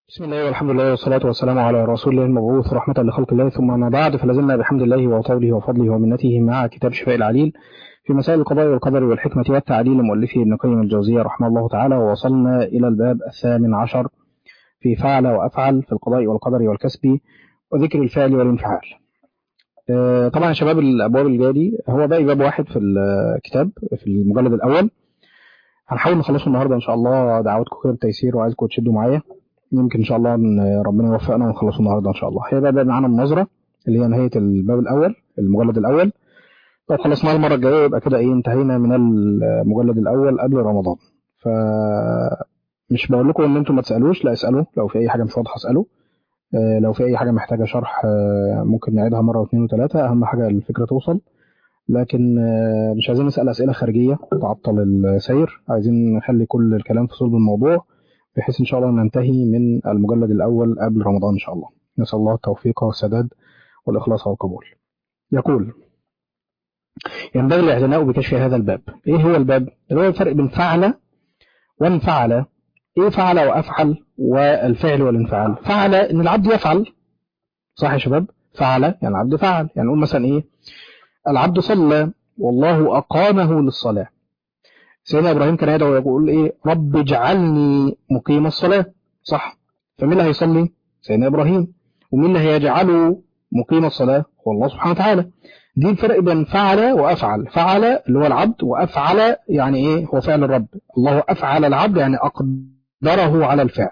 بسم الله والحمد لله والصلاة والسلام على رسول الله المبعوث رحمة لخلق الله ثم ما بعد فلازلنا بحمد الله وطوله وفضله ومنته مع كتاب شفاء العليل في مسائل القضاء والقدر والحكمة والتعديل لمؤلفه ابن قيم الجوزية رحمه الله تعالى ووصلنا إلى الباب الثامن عشر في فعل وأفعل في القضاء والقدر والكسب وذكر الفعل والانفعال طبعا يا شباب الأبواب الجاري هو باقي باب واحد في الكتاب في المجلد الأول هنحاول نخلصه النهارده إن شاء الله دعواتكم كده بالتيسير وعايزكم تشدوا معايا يمكن ان شاء الله ان ربنا يوفقنا ونخلصه النهارده ان شاء الله هي بقى معانا النظره اللي هي نهايه الباب الاول المجلد الاول لو خلصناه المره الجايه يبقى كده ايه انتهينا من المجلد الاول قبل رمضان ف مش بقول لكم ان انتم ما تسالوش لا اسالوا لو في اي حاجه مش واضحه اسالوا لو في اي حاجه محتاجه شرح ممكن نعيدها مره واثنين وثلاثه اهم حاجه الفكره توصل لكن مش عايزين نسال اسئله خارجيه تعطل السير عايزين نخلي كل الكلام في صلب الموضوع بحيث إن شاء الله ننتهي من المجلد الأول قبل رمضان إن شاء الله نسأل الله التوفيق والسداد والإخلاص والقبول يقول ينبغي الاعتناء بكشف هذا الباب إيه هو الباب؟ اللي هو الفرق بين فعل وانفعل إيه فعل وأفعل والفعل والانفعال فعل إن العبد يفعل صح يا شباب فعل يعني العبد فعل يعني نقول مثلا إيه العبد صلى والله أقامه للصلاة سيدنا ابراهيم كان يدعو ويقول ايه رب اجعلني مقيم الصلاه صح فمين اللي هيصلي سيدنا ابراهيم ومين اللي هيجعله مقيم الصلاه هو الله سبحانه وتعالى دي الفرق بين فعل وافعل فعل اللي هو العبد وافعل يعني ايه هو فعل الرب الله افعل العبد يعني اقدره على الفعل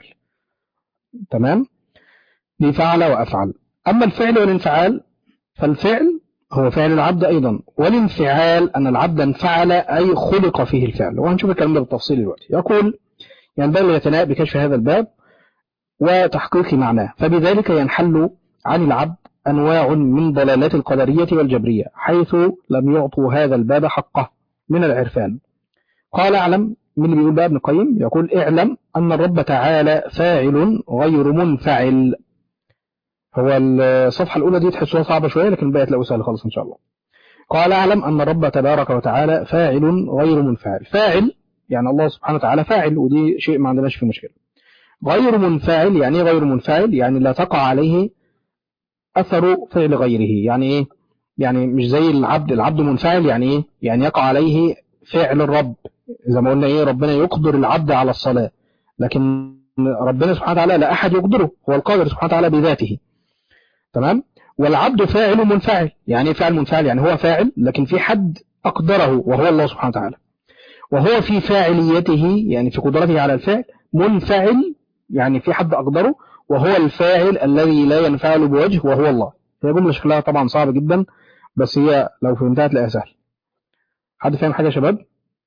تمام دي فعل وافعل اما الفعل والانفعال فالفعل هو فعل العبد أيضا والانفعال أن العبد انفعل أي خلق فيه الفعل وهنشوف الكلام ده بالتفصيل دلوقتي يقول ينبغي يتناء بكشف هذا الباب وتحقيق معناه فبذلك ينحل عن العبد أنواع من ضلالات القدرية والجبرية حيث لم يعطوا هذا الباب حقه من العرفان قال اعلم من اللي بيقول بقى ابن القيم يقول اعلم أن الرب تعالى فاعل غير منفعل هو الصفحة الأولى دي تحسوها صعبة شوية لكن الباقي تلاقوه سهل خالص إن شاء الله. قال أعلم أن الرب تبارك وتعالى فاعل غير منفعل، فاعل يعني الله سبحانه وتعالى فاعل ودي شيء ما عندناش فيه مشكلة. غير منفعل يعني إيه غير منفعل؟ يعني لا تقع عليه أثر فعل غيره، يعني إيه؟ يعني مش زي العبد، العبد منفعل يعني إيه؟ يعني يقع عليه فعل الرب، زي ما قلنا إيه ربنا يقدر العبد على الصلاة، لكن ربنا سبحانه وتعالى لا أحد يقدره، هو القادر سبحانه وتعالى بذاته. تمام والعبد فاعل منفعل يعني فاعل منفعل يعني هو فاعل لكن في حد أقدره وهو الله سبحانه وتعالى وهو في فاعليته يعني في قدرته على الفعل منفعل يعني في حد أقدره وهو الفاعل الذي لا ينفعل بوجه وهو الله هي جملة شكلها طبعا صعب جدا بس هي لو فهمتها تلاقيها سهل حد فاهم حاجة يا شباب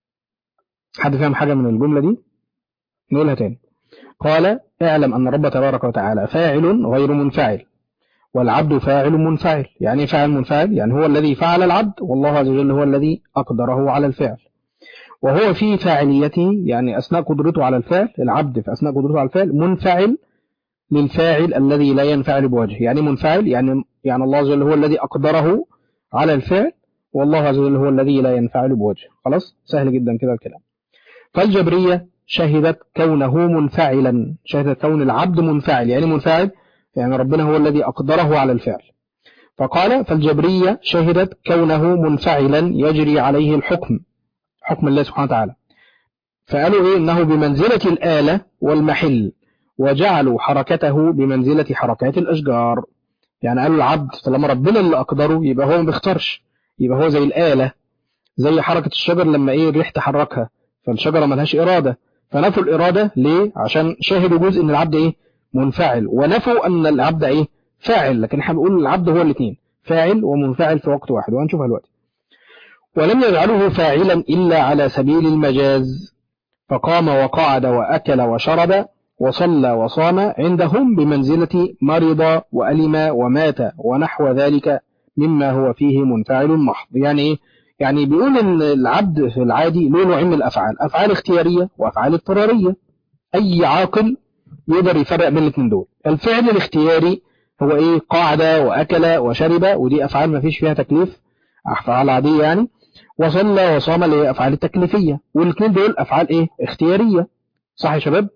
حد فاهم حاجة من الجملة دي نقولها تاني قال اعلم أن رب تبارك وتعالى فاعل غير منفعل والعبد فاعل منفعل يعني فاعل منفعل يعني هو الذي فعل العبد والله عز وجل هو الذي أقدره على الفعل وهو في فاعليته يعني أثناء قدرته على الفعل العبد في أثناء قدرته على الفعل منفعل للفاعل الذي لا ينفعل بوجه يعني منفعل يعني يعني الله عز وجل هو الذي أقدره على الفعل والله عز وجل هو الذي لا ينفعل بوجه خلاص سهل جدا كده الكلام فالجبرية شهدت كونه منفعلا شهدت كون العبد منفعل يعني منفعل يعني ربنا هو الذي أقدره على الفعل فقال فالجبرية شهدت كونه منفعلا يجري عليه الحكم حكم الله سبحانه وتعالى فقالوا إيه إنه بمنزلة الآلة والمحل وجعلوا حركته بمنزلة حركات الأشجار يعني قالوا العبد طالما ربنا اللي أقدره يبقى هو ما بيختارش يبقى هو زي الآلة زي حركة الشجر لما إيه الريح تحركها فالشجرة ملهاش إرادة فنفوا الإرادة ليه عشان شاهدوا جزء إن العبد إيه منفعل ونفوا أن العبد إيه فاعل لكن احنا بنقول العبد هو الاثنين فاعل ومنفعل في وقت واحد وهنشوفها دلوقتي ولم يجعله فاعلا إلا على سبيل المجاز فقام وقعد وأكل وشرب وصلى وصام عندهم بمنزلة مرض وألم ومات ونحو ذلك مما هو فيه منفعل محض يعني إيه؟ يعني بيقول ان العبد في العادي له نوعين من الافعال افعال اختياريه وافعال اضطراريه اي عاقل يقدر يفرق بين الاثنين دول الفعل الاختياري هو ايه قعد واكل وشرب ودي افعال ما فيش فيها تكليف افعال عاديه يعني وصلى وصام اللي هي افعال التكليفيه والاثنين دول افعال ايه اختياريه صح يا شباب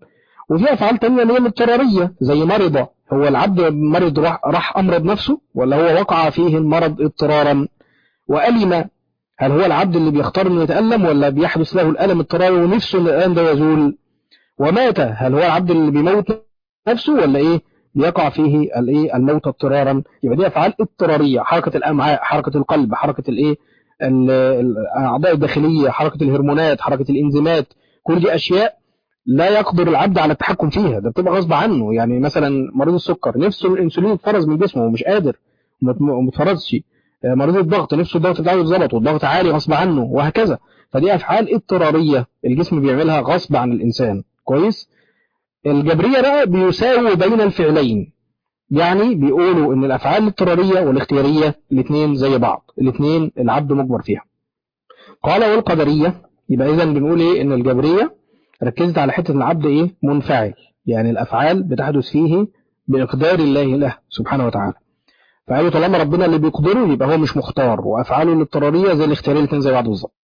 وفي افعال تانية اللي هي الاضطراريه زي مرض هو العبد مرض راح, راح امرض نفسه ولا هو وقع فيه المرض اضطرارا والم هل هو العبد اللي بيختار انه يتالم ولا بيحدث له الالم اضطراري ونفسه ان الالم ده يزول ومات هل هو العبد اللي بيموت نفسه ولا ايه بيقع فيه الايه الموت اضطرارا يبقى دي افعال اضطراريه حركه الامعاء حركه القلب حركه الايه الاعضاء الداخليه حركه الهرمونات حركه الانزيمات كل دي اشياء لا يقدر العبد على التحكم فيها ده بتبقى غصب عنه يعني مثلا مريض السكر نفسه الانسولين يتفرز من جسمه ومش قادر وما اتفرزش مريض الضغط نفسه الضغط بتاعه يتظبط والضغط عالي غصب عنه وهكذا فدي افعال اضطراريه الجسم بيعملها غصب عن الانسان كويس الجبريه بقى بيساوي بين الفعلين يعني بيقولوا ان الافعال الاضطراريه والاختياريه الاثنين زي بعض الاثنين العبد مجبر فيها قال والقدريه يبقى اذا بنقول ايه ان الجبريه ركزت على حته العبد ايه منفعل يعني الافعال بتحدث فيه باقدار الله له سبحانه وتعالى فقالوا طالما ربنا اللي بيقدره يبقى هو مش مختار وافعاله الاضطراريه زي الاختياريه الاثنين زي بعض بالظبط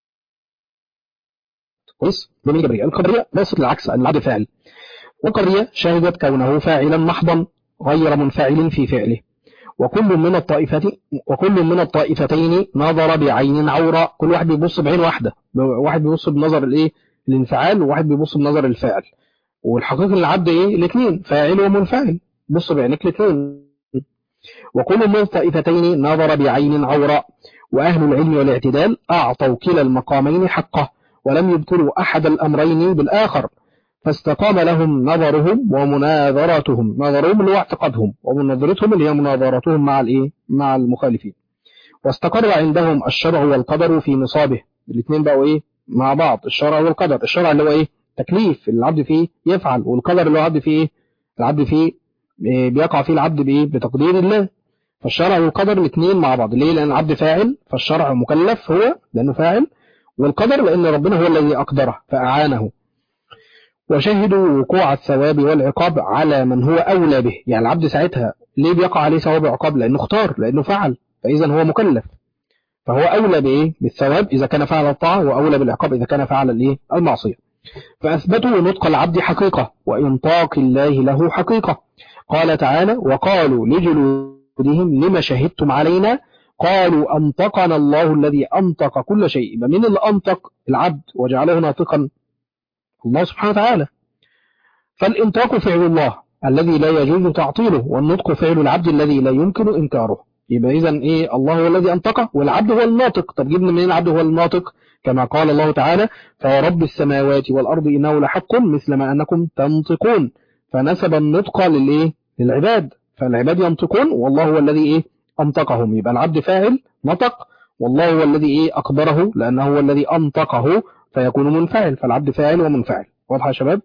كويس دي الجبريه القدريه ليست العكس ان العبد فاعل والقدريه شهدت كونه فاعلا محضا غير منفعل في فعله وكل من الطائفة وكل من الطائفتين نظر بعين عوراء كل واحد بيبص بعين واحدة واحد بيبص بنظر الايه الانفعال وواحد بيبص بنظر الفاعل والحقيقة العبد ايه الاثنين فاعل ومنفعل بص بعينك الاثنين وكل من الطائفتين نظر بعين عوراء وأهل العلم والاعتدال أعطوا كلا المقامين حقه ولم يبطلوا أحد الأمرين بالآخر فاستقام لهم نظرهم ومناظرتهم نظرهم اللي هو اعتقادهم ومناظرتهم اللي هي مناظرتهم مع الايه مع المخالفين واستقر عندهم الشرع والقدر في نصابه الاثنين بقوا ايه مع بعض الشرع والقدر الشرع اللي هو ايه تكليف اللي العبد فيه يفعل والقدر اللي هو العبد فيه ايه العبد فيه إيه بيقع فيه العبد بايه بتقدير الله فالشرع والقدر الاثنين مع بعض ليه لان العبد فاعل فالشرع مكلف هو لانه فاعل والقدر لان ربنا هو الذي اقدره فاعانه وشهدوا وقوع الثواب والعقاب على من هو أولى به يعني العبد ساعتها ليه بيقع عليه ثواب وعقاب لأنه اختار لأنه فعل فإذا هو مكلف فهو أولى بإيه بالثواب إذا كان فعل الطاعة وأولى بالعقاب إذا كان فعل الإيه المعصية فأثبتوا نطق العبد حقيقة وإنطاق الله له حقيقة قال تعالى وقالوا لجلودهم لما شهدتم علينا قالوا أنطقنا الله الذي أنطق كل شيء من اللي أنطق العبد وجعله ناطقا الله سبحانه وتعالى فالإنطاق فعل الله الذي لا يجوز تعطيله والنطق فعل العبد الذي لا يمكن إنكاره يبقى إذا إيه الله هو الذي أنطقه والعبد هو الناطق طب جبنا منين العبد هو الناطق كما قال الله تعالى فورب السماوات والأرض إنه لحق مثل ما أنكم تنطقون فنسب النطق للإيه للعباد فالعباد ينطقون والله هو الذي إيه أنطقهم يبقى العبد فاعل نطق والله هو الذي إيه أقدره لأنه هو الذي أنطقه فيكون منفعل فالعبد فاعل ومنفعل واضح يا شباب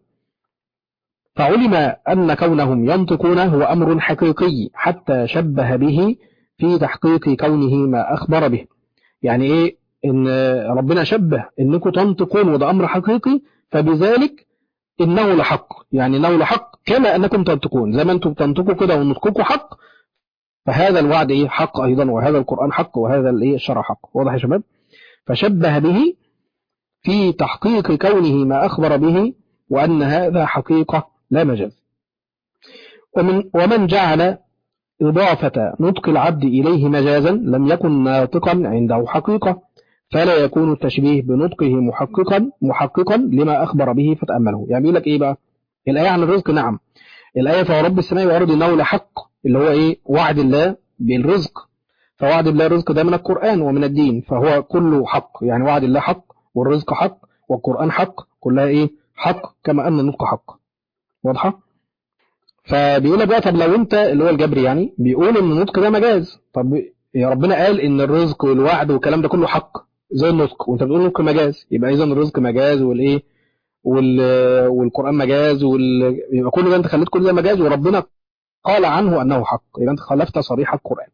فعلم أن كونهم ينطقون هو أمر حقيقي حتى شبه به في تحقيق كونه ما أخبر به يعني إيه إن ربنا شبه إنكم تنطقون وده أمر حقيقي فبذلك إنه لحق يعني إنه لحق كما أنكم تنطقون زي ما أنتم تنطقوا كده ونطقكم حق فهذا الوعد إيه حق أيضا وهذا القرآن حق وهذا الإيه الشرع حق واضح يا شباب فشبه به في تحقيق كونه ما أخبر به وأن هذا حقيقة لا مجاز ومن, ومن جعل إضافة نطق العبد إليه مجازا لم يكن ناطقا عنده حقيقة فلا يكون التشبيه بنطقه محققا محققا لما أخبر به فتأمله يعني بيقول لك إيه بقى الآية عن الرزق نعم الآية فرب السماء والأرض إنه لحق اللي هو إيه وعد الله بالرزق فوعد الله الرزق ده من القرآن ومن الدين فهو كله حق يعني وعد الله حق والرزق حق والقرآن حق كلها إيه حق كما أن النطق حق واضحة فبيقول لك بقى طب لو انت اللي هو الجبري يعني بيقول ان النطق ده مجاز طب يا ربنا قال ان الرزق والوعد والكلام ده كله حق زي النطق وانت بتقول النطق مجاز يبقى اذا الرزق مجاز والايه وال... والقرآن مجاز وال... يبقى كل ده انت خليت كل ده مجاز وربنا قال عنه انه حق يبقى انت خالفت صريح القرآن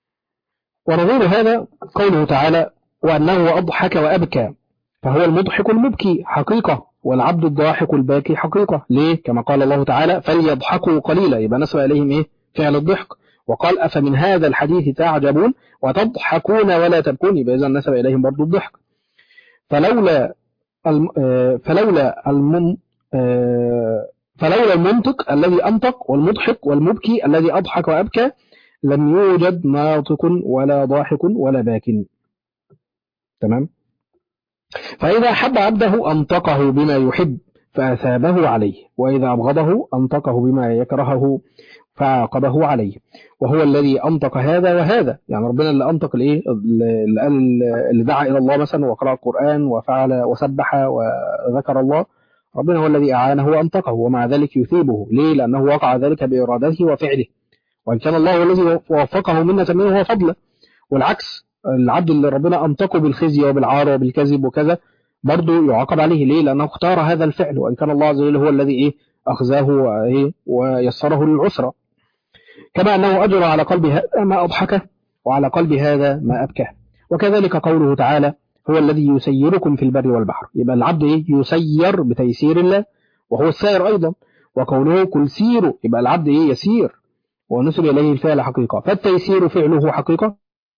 ونظير هذا قوله تعالى وانه اضحك وابكى فهو المضحك المبكي حقيقة والعبد الضاحك الباكي حقيقة ليه كما قال الله تعالى فليضحكوا قليلا يبقى نسب إليهم إيه فعل الضحك وقال أفمن هذا الحديث تعجبون وتضحكون ولا تبكون يبقى إذا نسب إليهم برضو الضحك فلولا الم... فلولا الم... فلولا المنطق الذي أنطق والمضحك والمبكي الذي أضحك وأبكى لم يوجد ناطق ولا ضاحك ولا باك تمام فإذا حب عبده أنطقه بما يحب فأثابه عليه وإذا أبغضه أنطقه بما يكرهه فعاقبه عليه وهو الذي أنطق هذا وهذا يعني ربنا اللي أنطق الإيه اللي, قال اللي دعا إلى الله مثلا وقرأ القرآن وفعل وسبح وذكر الله ربنا هو الذي أعانه وأنطقه ومع ذلك يثيبه ليه لأنه وقع ذلك بإرادته وفعله وإن كان الله هو الذي وفقه منا منه هو فضله والعكس العبد اللي ربنا أنطقه بالخزي وبالعار وبالكذب وكذا برضه يعاقب عليه ليه لأنه اختار هذا الفعل وإن كان الله عز وجل هو الذي إيه أخزاه وإيه ويسره للعسرة كما أنه أجر على قلب هذا ما أضحكه وعلى قلب هذا ما أبكاه وكذلك قوله تعالى هو الذي يسيركم في البر والبحر يبقى العبد إيه يسير بتيسير الله وهو السائر أيضا وقوله كل سيروا يبقى العبد إيه يسير ونسب إليه الفعل حقيقة فالتيسير فعله حقيقة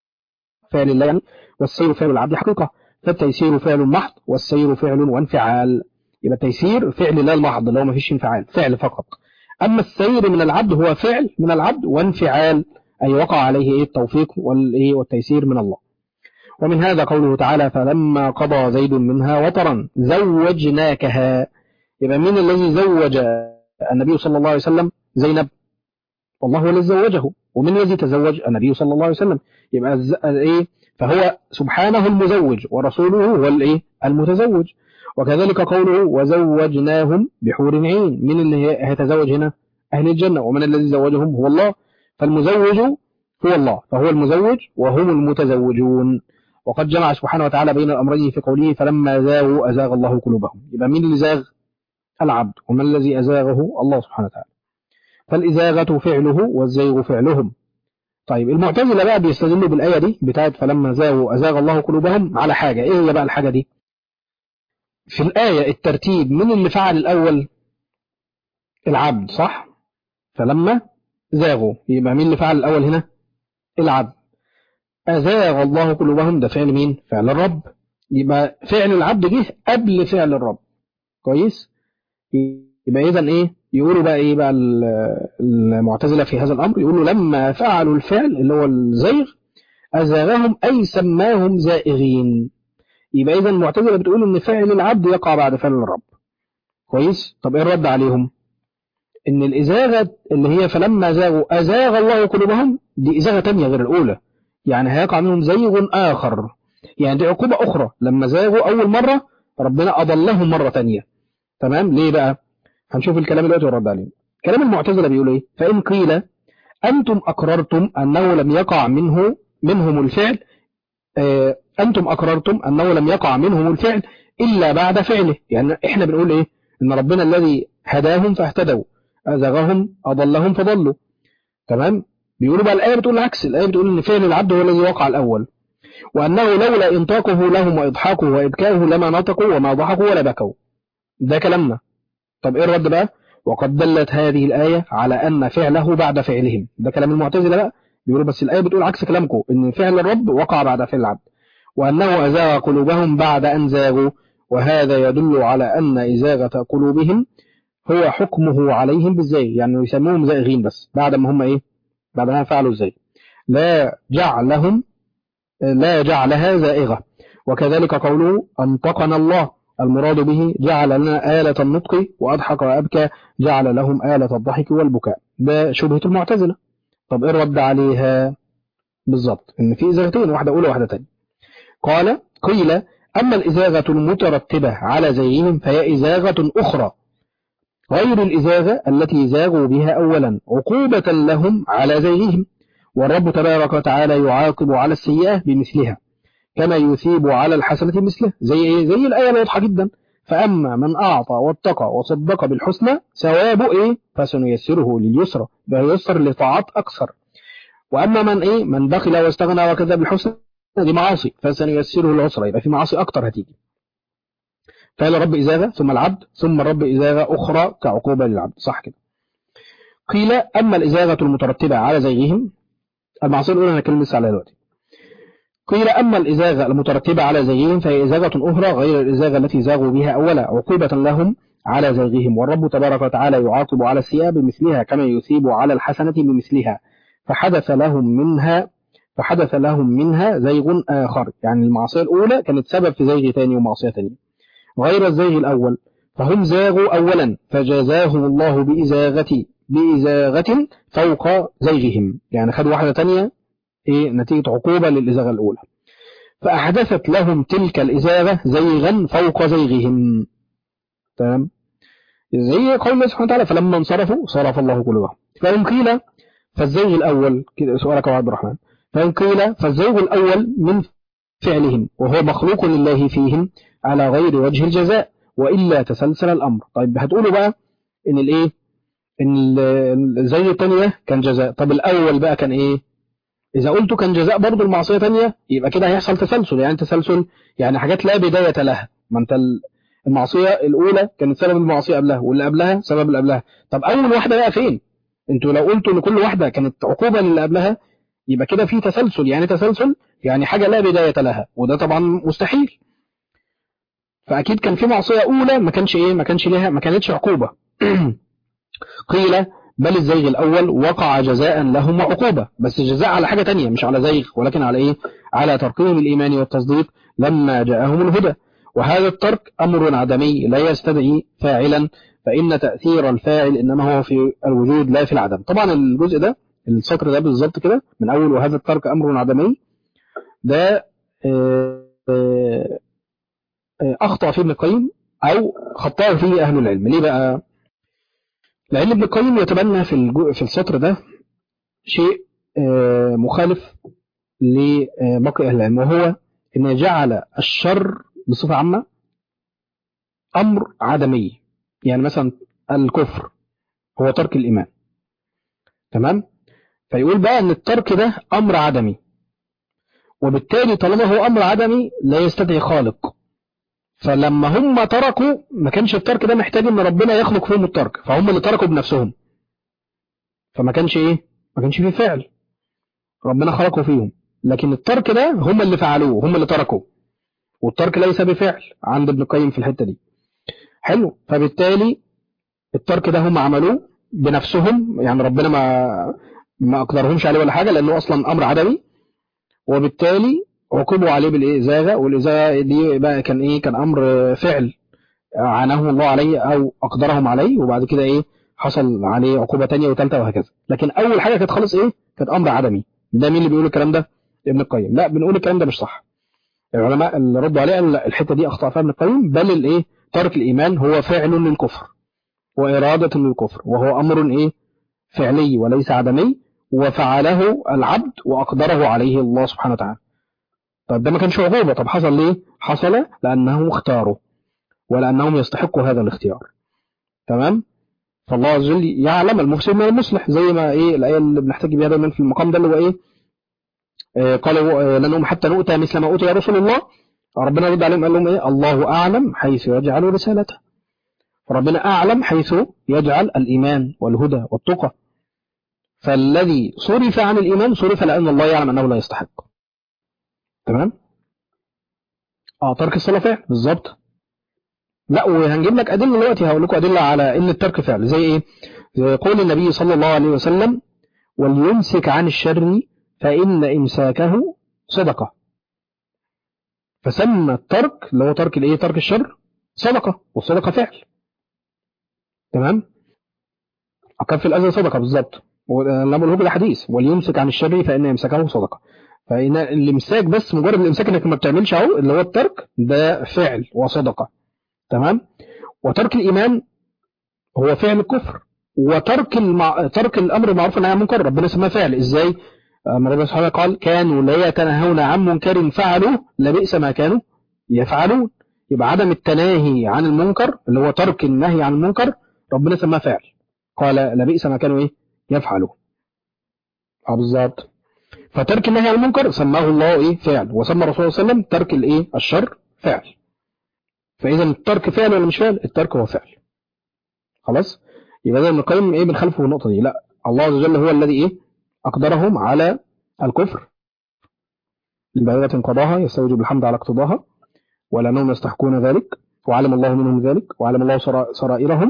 فعل الله يعني والسير فعل العبد حقيقة فالتيسير فعل محض والسير فعل وانفعال يبقى التيسير فعل لا المحض اللي هو ما فيش انفعال فعل فقط أما السير من العبد هو فعل من العبد وانفعال أي وقع عليه إيه التوفيق والتيسير من الله ومن هذا قوله تعالى فلما قضى زيد منها وطرا زوجناكها يبقى من الذي زوج النبي صلى الله عليه وسلم زينب والله هو الذي زوجه ومن الذي تزوج النبي صلى الله عليه وسلم يبقى ايه فهو سبحانه المزوج ورسوله هو الايه المتزوج وكذلك قوله وزوجناهم بحور عين من اللي هيتزوج هنا أهل الجنة ومن الذي زوجهم هو الله فالمزوج هو الله فهو المزوج وهم المتزوجون وقد جمع سبحانه وتعالى بين الأمرين في قوله فلما زاغوا أزاغ الله قلوبهم يبقى مين اللي زاغ العبد ومن الذي أزاغه الله سبحانه وتعالى فالإزاغة فعله والزيغ فعلهم طيب المعتزلة بقى بيستدلوا بالآية دي بتاعت فلما زاغوا أزاغ الله قلوبهم على حاجة إيه هي بقى الحاجة دي في الآية الترتيب من اللي فعل الأول العبد صح فلما زاغوا يبقى مين اللي فعل الأول هنا العبد أزاغ الله قلوبهم ده فعل مين فعل الرب يبقى فعل العبد جه قبل فعل الرب كويس يبقى إذا إيه يقولوا بقى إيه بقى المعتزلة في هذا الأمر يقولوا لما فعلوا الفعل اللي هو الزيغ أزاغهم أي سماهم زائغين يبقى إذا المعتزلة بتقول إن فعل العبد يقع بعد فعل الرب كويس طب إيه الرد عليهم إن الإزاغة اللي هي فلما زاغوا أزاغ الله قلوبهم دي إزاغة تانية غير الأولى يعني هيقع منهم زيغ آخر يعني دي عقوبة أخرى لما زاغوا أول مرة ربنا أضلهم مرة تانية تمام ليه بقى هنشوف الكلام دلوقتي والرد عليه كلام المعتزلة بيقول إيه فإن قيل أنتم أقررتم أنه لم يقع منه منهم الفعل آه أنتم أقررتم أنه لم يقع منهم الفعل إلا بعد فعله يعني إحنا بنقول إيه إن ربنا الذي هداهم فاهتدوا أزغهم أضلهم فضلوا تمام بيقولوا بقى الآية بتقول العكس الآية بتقول إن فعل العبد هو الذي وقع الأول وأنه لولا إنطاقه لهم وإضحاكه وإبكاؤه لما نطقوا وما ضحكوا ولا بكوا ده كلامنا طب إيه الرد بقى وقد دلت هذه الآية على أن فعله بعد فعلهم ده كلام المعتزلة بقى بيقولوا بس الآية بتقول عكس كلامكم إن فعل الرب وقع بعد فعل العبد وأنه أزاغ قلوبهم بعد أن زاغوا وهذا يدل على أن إزاغة قلوبهم هو حكمه عليهم بالزيغ يعني يسموهم زائغين بس بعد ما هم إيه بعد ما فعلوا الزيغ لا جعلهم لا جعلها زائغة وكذلك قوله أنطقنا الله المراد به جعل لنا آلة النطق وأضحك وأبكى جعل لهم آلة الضحك والبكاء ده شبهة المعتزلة طب إيه الرد عليها بالظبط إن في إزاغتين واحدة أولى واحدة تانية قال قيل أما الإزاغة المترتبة على زيهم فهي إزاغة أخرى غير الإزاغة التي زاغوا بها أولا عقوبة لهم على زيهم والرب تبارك وتعالى يعاقب على السيئة بمثلها كما يثيب على الحسنة مثله زي إيه؟ زي الآية الواضحة جدا فأما من أعطى واتقى وصدق بالحسنى ثوابه إيه فسنيسره لليسرى يسر لطاعات أكثر وأما من إيه من بخل واستغنى وكذب بالحسنى دي معاصي فسنيسره العسرى يبقى في معاصي أكتر هتيجي فقال رب إزاغة ثم العبد ثم الرب إزاغة أخرى كعقوبة للعبد صح كده قيل أما الإزاغة المترتبة على زيهم المعصية الأولى أنا كلمة لسه عليها دلوقتي قيل أما الإزاغة المترتبة على زيهم فهي إزاغة أخرى غير الإزاغة التي زاغوا بها أولا عقوبة لهم على زيغهم والرب تبارك وتعالى يعاقب على السيئة بمثلها كما يثيب على الحسنة بمثلها فحدث لهم منها فحدث لهم منها زيغ آخر يعني المعصية الأولى كانت سبب في زيغ ثاني ومعصية ثانية غير الزيغ الأول فهم زاغوا أولا فجزاهم الله بإزاغة بإزاغة فوق زيغهم يعني خدوا واحدة تانية إيه نتيجة عقوبة للإزاغة الأولى فأحدثت لهم تلك الإزاغة زيغا فوق زيغهم تمام زي قول الله سبحانه وتعالى فلما انصرفوا صرف الله قلوبهم فإن قيل فالزيغ الأول كده سؤالك عبد الرحمن فإن قيل فالزيغ الأول من فعلهم وهو مخلوق لله فيهم على غير وجه الجزاء وإلا تسلسل الأمر طيب هتقولوا بقى إن الإيه إن الزيغ الثانية كان جزاء طب الأول بقى كان إيه إذا قلت كان جزاء برضه المعصية تانية يبقى كده هيحصل تسلسل يعني تسلسل يعني حاجات لا بداية لها ما أنت المعصية الأولى كانت سبب المعصية قبلها واللي قبلها سبب اللي قبلها طب أول واحدة بقى فين أنتوا لو قلتوا إن كل واحدة كانت عقوبة للي قبلها يبقى كده في تسلسل يعني تسلسل يعني حاجة لا بداية لها وده طبعا مستحيل فأكيد كان في معصية أولى ما كانش إيه ما كانش ليها ما كانتش عقوبة قيل بل الزيغ الأول وقع جزاء لهم وعقوبة بس الجزاء على حاجة تانية مش على زيغ ولكن على إيه على تركهم الإيمان والتصديق لما جاءهم الهدى وهذا الترك أمر عدمي لا يستدعي فاعلا فإن تأثير الفاعل إنما هو في الوجود لا في العدم طبعا الجزء ده السطر ده بالظبط كده من أول وهذا الترك أمر عدمي ده أخطأ فيه ابن القيم أو خطأ فيه أهل العلم ليه بقى لأن ابن القيم يتبنى في الجو في السطر ده شيء مخالف لباقي أهل العلم وهو أن جعل الشر بصفة عامة أمر عدمي يعني مثلا الكفر هو ترك الإيمان تمام فيقول بقى أن الترك ده أمر عدمي وبالتالي طالما هو أمر عدمي لا يستدعي خالق فلما هم تركوا ما كانش الترك ده محتاج ان ربنا يخلق فيهم الترك فهم اللي تركوا بنفسهم فما كانش ايه ما كانش فيه فعل ربنا خلقه فيهم لكن الترك ده هم اللي فعلوه هم اللي تركوا والترك ليس بفعل عند ابن القيم في الحتة دي حلو فبالتالي الترك ده هم عملوه بنفسهم يعني ربنا ما ما اقدرهمش عليه ولا حاجة لانه اصلا امر عدمي وبالتالي عقبوا عليه بالإزاغة والإزاغة دي بقى كان إيه كان أمر فعل عاناهم الله عليه أو أقدرهم عليه وبعد كده إيه حصل عليه عقوبة تانية وثالثة وهكذا لكن أول حاجة كانت خالص إيه كانت أمر عدمي ده مين اللي بيقول الكلام ده ابن القيم لا بنقول الكلام ده مش صح العلماء اللي ردوا عليه الحتة دي أخطأ فيها ابن القيم بل الإيه ترك الإيمان هو فعل للكفر وإرادة للكفر وهو أمر إيه فعلي وليس عدمي وفعله العبد وأقدره عليه الله سبحانه وتعالى طب ده ما كانش عقوبة طب حصل ليه حصل لأنهم اختاروا ولأنهم يستحقوا هذا الاختيار تمام فالله عز وجل يعلم المفسد من المصلح زي ما ايه الآية اللي بنحتاج بها دايما في المقام ده اللي هو ايه آه قالوا آه لن حتى نؤتى مثل ما أوتي يا رسول الله ربنا رد عليهم قال لهم ايه الله أعلم حيث يجعل رسالته فربنا أعلم حيث يجعل الإيمان والهدى والتقى فالذي صرف عن الإيمان صرف لأن الله يعلم أنه لا يستحق تمام اه ترك الصلاة فعل بالظبط لا وهنجيب لك أدلة دلوقتي هقول لكم أدلة على إن الترك فعل زي إيه زي قول النبي صلى الله عليه وسلم وليمسك عن الشر فإن إمساكه صدقة فسمى الترك اللي هو ترك الإيه ترك الشر صدقة والصدقة فعل تمام أكف الأذى صدقة بالظبط ولما بقول لكم الحديث وليمسك عن الشر فإن إمساكه صدقة فإن الامساك بس مجرد الامساك انك ما بتعملش اهو اللي هو الترك ده فعل وصدقه تمام وترك الايمان هو فعل الكفر وترك المع... ترك الامر المعروف والنهي عن المنكر ربنا سماه فعل ازاي ربنا سبحانه قال كانوا لا يتناهون عن منكر فعلوه لبئس ما كانوا يفعلون يبقى عدم التناهي عن المنكر اللي هو ترك النهي عن المنكر ربنا سماه فعل قال لبئس ما كانوا ايه يفعلون اه بالظبط فترك النهي عن المنكر سماه الله ايه فعل وسمى الرسول صلى الله عليه وسلم ترك الايه الشر فعل فاذا الترك فعل ولا مش فعل الترك هو فعل خلاص يبقى ده ابن القيم ايه بنخالفه في النقطه دي لا الله عز وجل هو الذي ايه اقدرهم على الكفر لبعيدة قضاها يستوجب الحمد على اقتضاها ولانهم يستحقون ذلك وعلم الله منهم ذلك وعلم الله سرائرهم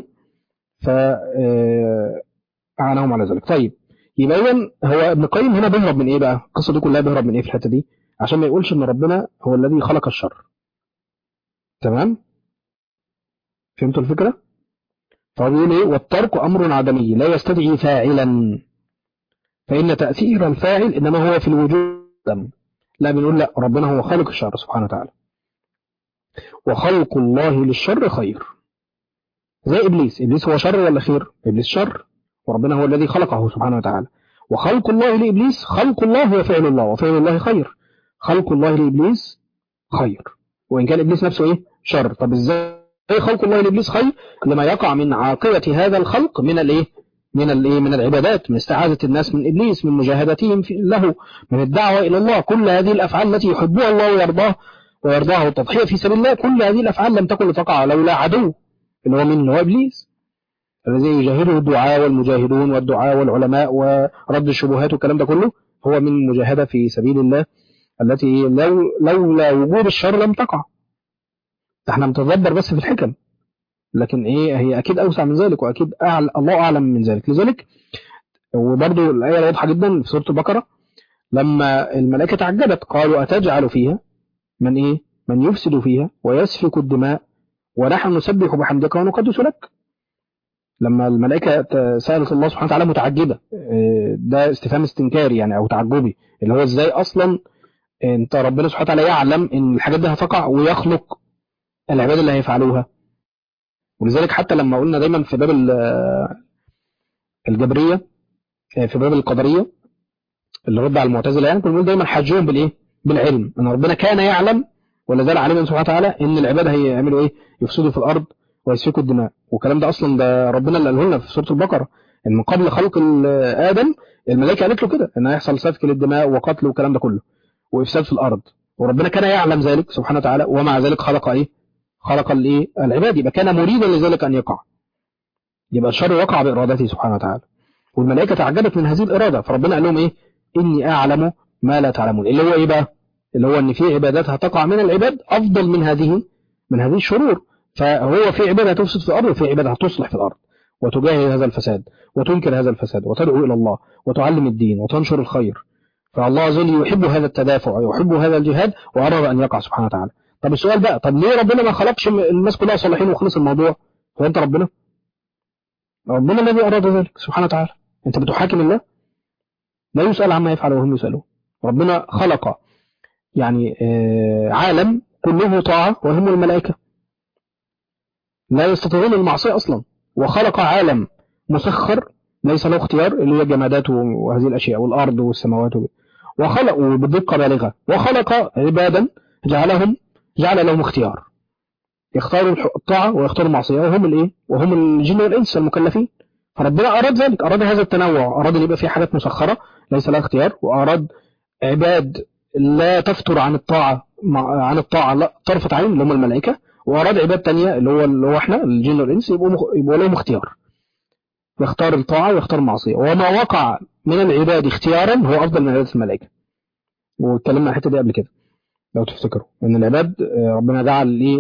فأعانهم على ذلك طيب يبقى إذن هو ابن القيم هنا بيهرب من إيه بقى القصة دي كلها بيهرب من إيه في الحتة دي عشان ما يقولش إن ربنا هو الذي خلق الشر تمام فهمتوا الفكرة فهو بيقول إيه والترك أمر عدمي لا يستدعي فاعلا فإن تأثير الفاعل إنما هو في الوجود لا بنقول لا ربنا هو خالق الشر سبحانه وتعالى وخلق الله للشر خير زي إبليس إبليس هو شر ولا خير إبليس شر وربنا هو الذي خلقه سبحانه وتعالى وخلق الله لإبليس خلق الله هو فعل الله وفعل الله خير خلق الله لإبليس خير وإن كان إبليس نفسه إيه شر طب إزاي خلق الله لإبليس خير لما يقع من عاقبة هذا الخلق من الإيه من الايه من العبادات من استعاذة الناس من إبليس من مجاهدتهم له من الدعوة إلى الله كل هذه الأفعال التي يحبها الله ويرضاه ويرضاه والتضحية في سبيل الله كل هذه الأفعال لم تكن لتقع لولا عدو اللي هو من هو إبليس الذي يجاهده الدعاء والمجاهدون والدعاء والعلماء ورد الشبهات والكلام ده كله هو من مجاهدة في سبيل الله التي لو لولا وجود الشر لم تقع احنا متدبر بس في الحكم لكن ايه هي اكيد اوسع من ذلك واكيد أعلى الله اعلم من ذلك لذلك وبرضو الايه واضحه جدا في سوره البقره لما الملائكه تعجبت قالوا اتجعل فيها من ايه من يفسد فيها ويسفك الدماء ونحن نسبح بحمدك ونقدس لك لما الملائكه سالت الله سبحانه وتعالى متعجبه ده استفهام استنكاري يعني او تعجبي اللي هو ازاي اصلا انت ربنا سبحانه وتعالى يعلم ان الحاجات دي هتقع ويخلق العباد اللي هيفعلوها ولذلك حتى لما قلنا دايما في باب الجبرية في باب القدرية اللي رد على المعتزلة يعني كنا بنقول دايما حجهم بالايه بالعلم ان ربنا كان يعلم ولا زال عالما سبحانه وتعالى ان العباد هيعملوا ايه يفسدوا في الارض ويسفكوا الدماء والكلام ده اصلا ده ربنا اللي قاله لنا في سوره البقره ان من قبل خلق ادم الملائكه قالت له كده ان هيحصل سفك للدماء وقتل والكلام ده كله وافساد في الارض وربنا كان يعلم ذلك سبحانه وتعالى ومع ذلك خلق ايه خلق الايه العباد يبقى كان مريدا لذلك ان يقع يبقى الشر وقع بارادته سبحانه وتعالى والملائكه تعجبت من هذه الاراده فربنا قال لهم ايه اني اعلم ما لا تعلمون اللي هو ايه بقى اللي هو ان في عبادات هتقع من العباد افضل من هذه من هذه الشرور فهو في عباده هتفسد في الارض وفي عباده هتصلح في الارض وتجاهد هذا الفساد وتنكر هذا الفساد وتدعو الى الله وتعلم الدين وتنشر الخير فالله عز وجل يحب هذا التدافع ويحب هذا الجهاد واراد ان يقع سبحانه وتعالى طب السؤال بقى طب ليه ربنا ما خلقش الناس كلها صالحين وخلص الموضوع هو انت ربنا ربنا الذي اراد ذلك سبحانه وتعالى انت بتحاكم الله لا يسأل عما يفعل وهم يسألون ربنا خلق يعني عالم كله طاعة وهم الملائكة لا يستطيعون المعصية أصلا وخلق عالم مسخر ليس له اختيار اللي هي الجمادات وهذه الأشياء والأرض والسماوات وخلق بدقة بالغة وخلق عبادا جعلهم جعل لهم اختيار يختاروا الطاعة ويختاروا المعصية وهم الايه وهم الجن والإنس المكلفين فربنا أراد ذلك أراد هذا التنوع أراد أن يبقى في حاجات مسخرة ليس لها اختيار وأراد عباد لا تفتر عن الطاعة عن الطاعة لا طرفة عين اللي هم الملائكة وأراد عباد تانية اللي هو اللي هو احنا الجن والإنس يبقوا مخ... يبقوا لهم اختيار يختار الطاعة ويختار المعصية وما وقع من العباد اختيارا هو أفضل من عبادة الملائكة واتكلمنا عن الحتة دي قبل كده لو تفتكروا ان العباد ربنا جعل ليه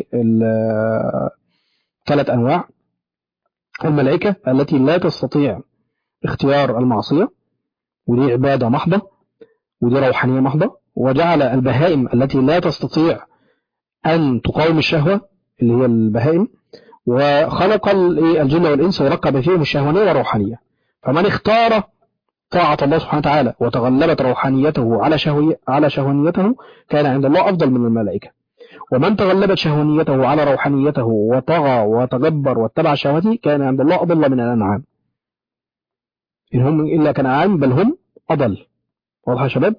ثلاث انواع الملائكة التي لا تستطيع اختيار المعصية ودي عبادة محضة ودي روحانية محضة وجعل البهائم التي لا تستطيع أن تقاوم الشهوة اللي هي البهائم وخلق الجن والإنس وركب فيهم الشهوانية والروحانية فمن اختار طاعة الله سبحانه وتعالى وتغلبت روحانيته على شهوية على شهوانيته كان عند الله أفضل من الملائكة ومن تغلبت شهوانيته على روحانيته وطغى وتجبر واتبع شهوته كان عند الله أضل من الأنعام إن هم إلا كنعام بل هم أضل واضح يا شباب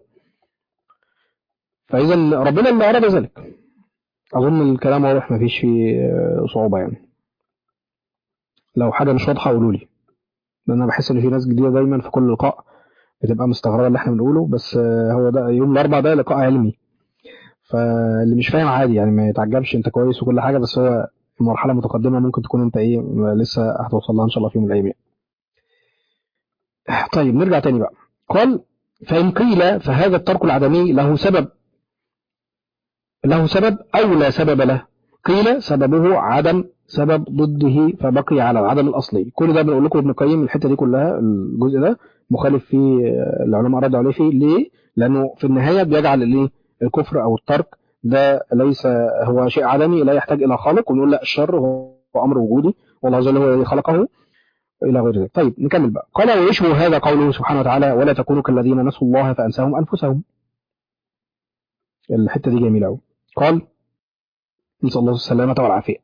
فإذا ربنا اللي أراد ذلك أظن الكلام واضح ما فيش فيه صعوبة يعني لو حاجة مش واضحة قولوا لي لأن أنا بحس إن في ناس جديدة دايما في كل لقاء بتبقى مستغربة اللي احنا بنقوله بس هو ده يوم الأربع ده لقاء علمي فاللي مش فاهم عادي يعني ما يتعجبش انت كويس وكل حاجة بس هو مرحلة متقدمة ممكن تكون انت ايه لسه هتوصل لها ان شاء الله في يوم من الايام يعني. طيب نرجع تاني بقى قال فإن قيل فهذا الترك العدمي له سبب له سبب أو لا سبب له قيل سببه عدم سبب ضده فبقي على العدم الأصلي كل ده بنقول لكم ابن القيم الحتة دي كلها الجزء ده مخالف فيه العلماء ردوا عليه فيه ليه؟ لأنه في النهاية بيجعل الايه الكفر أو الترك ده ليس هو شيء عدمي لا يحتاج إلى خالق ونقول لا الشر هو أمر وجودي والله عز وجل هو الذي خلقه إلى غير ذلك طيب نكمل بقى قال ويشبه هذا قوله سبحانه وتعالى ولا تكونوا كالذين نسوا الله فأنساهم أنفسهم الحتة دي جميلة أوي قال نسأل الله السلامة والعافية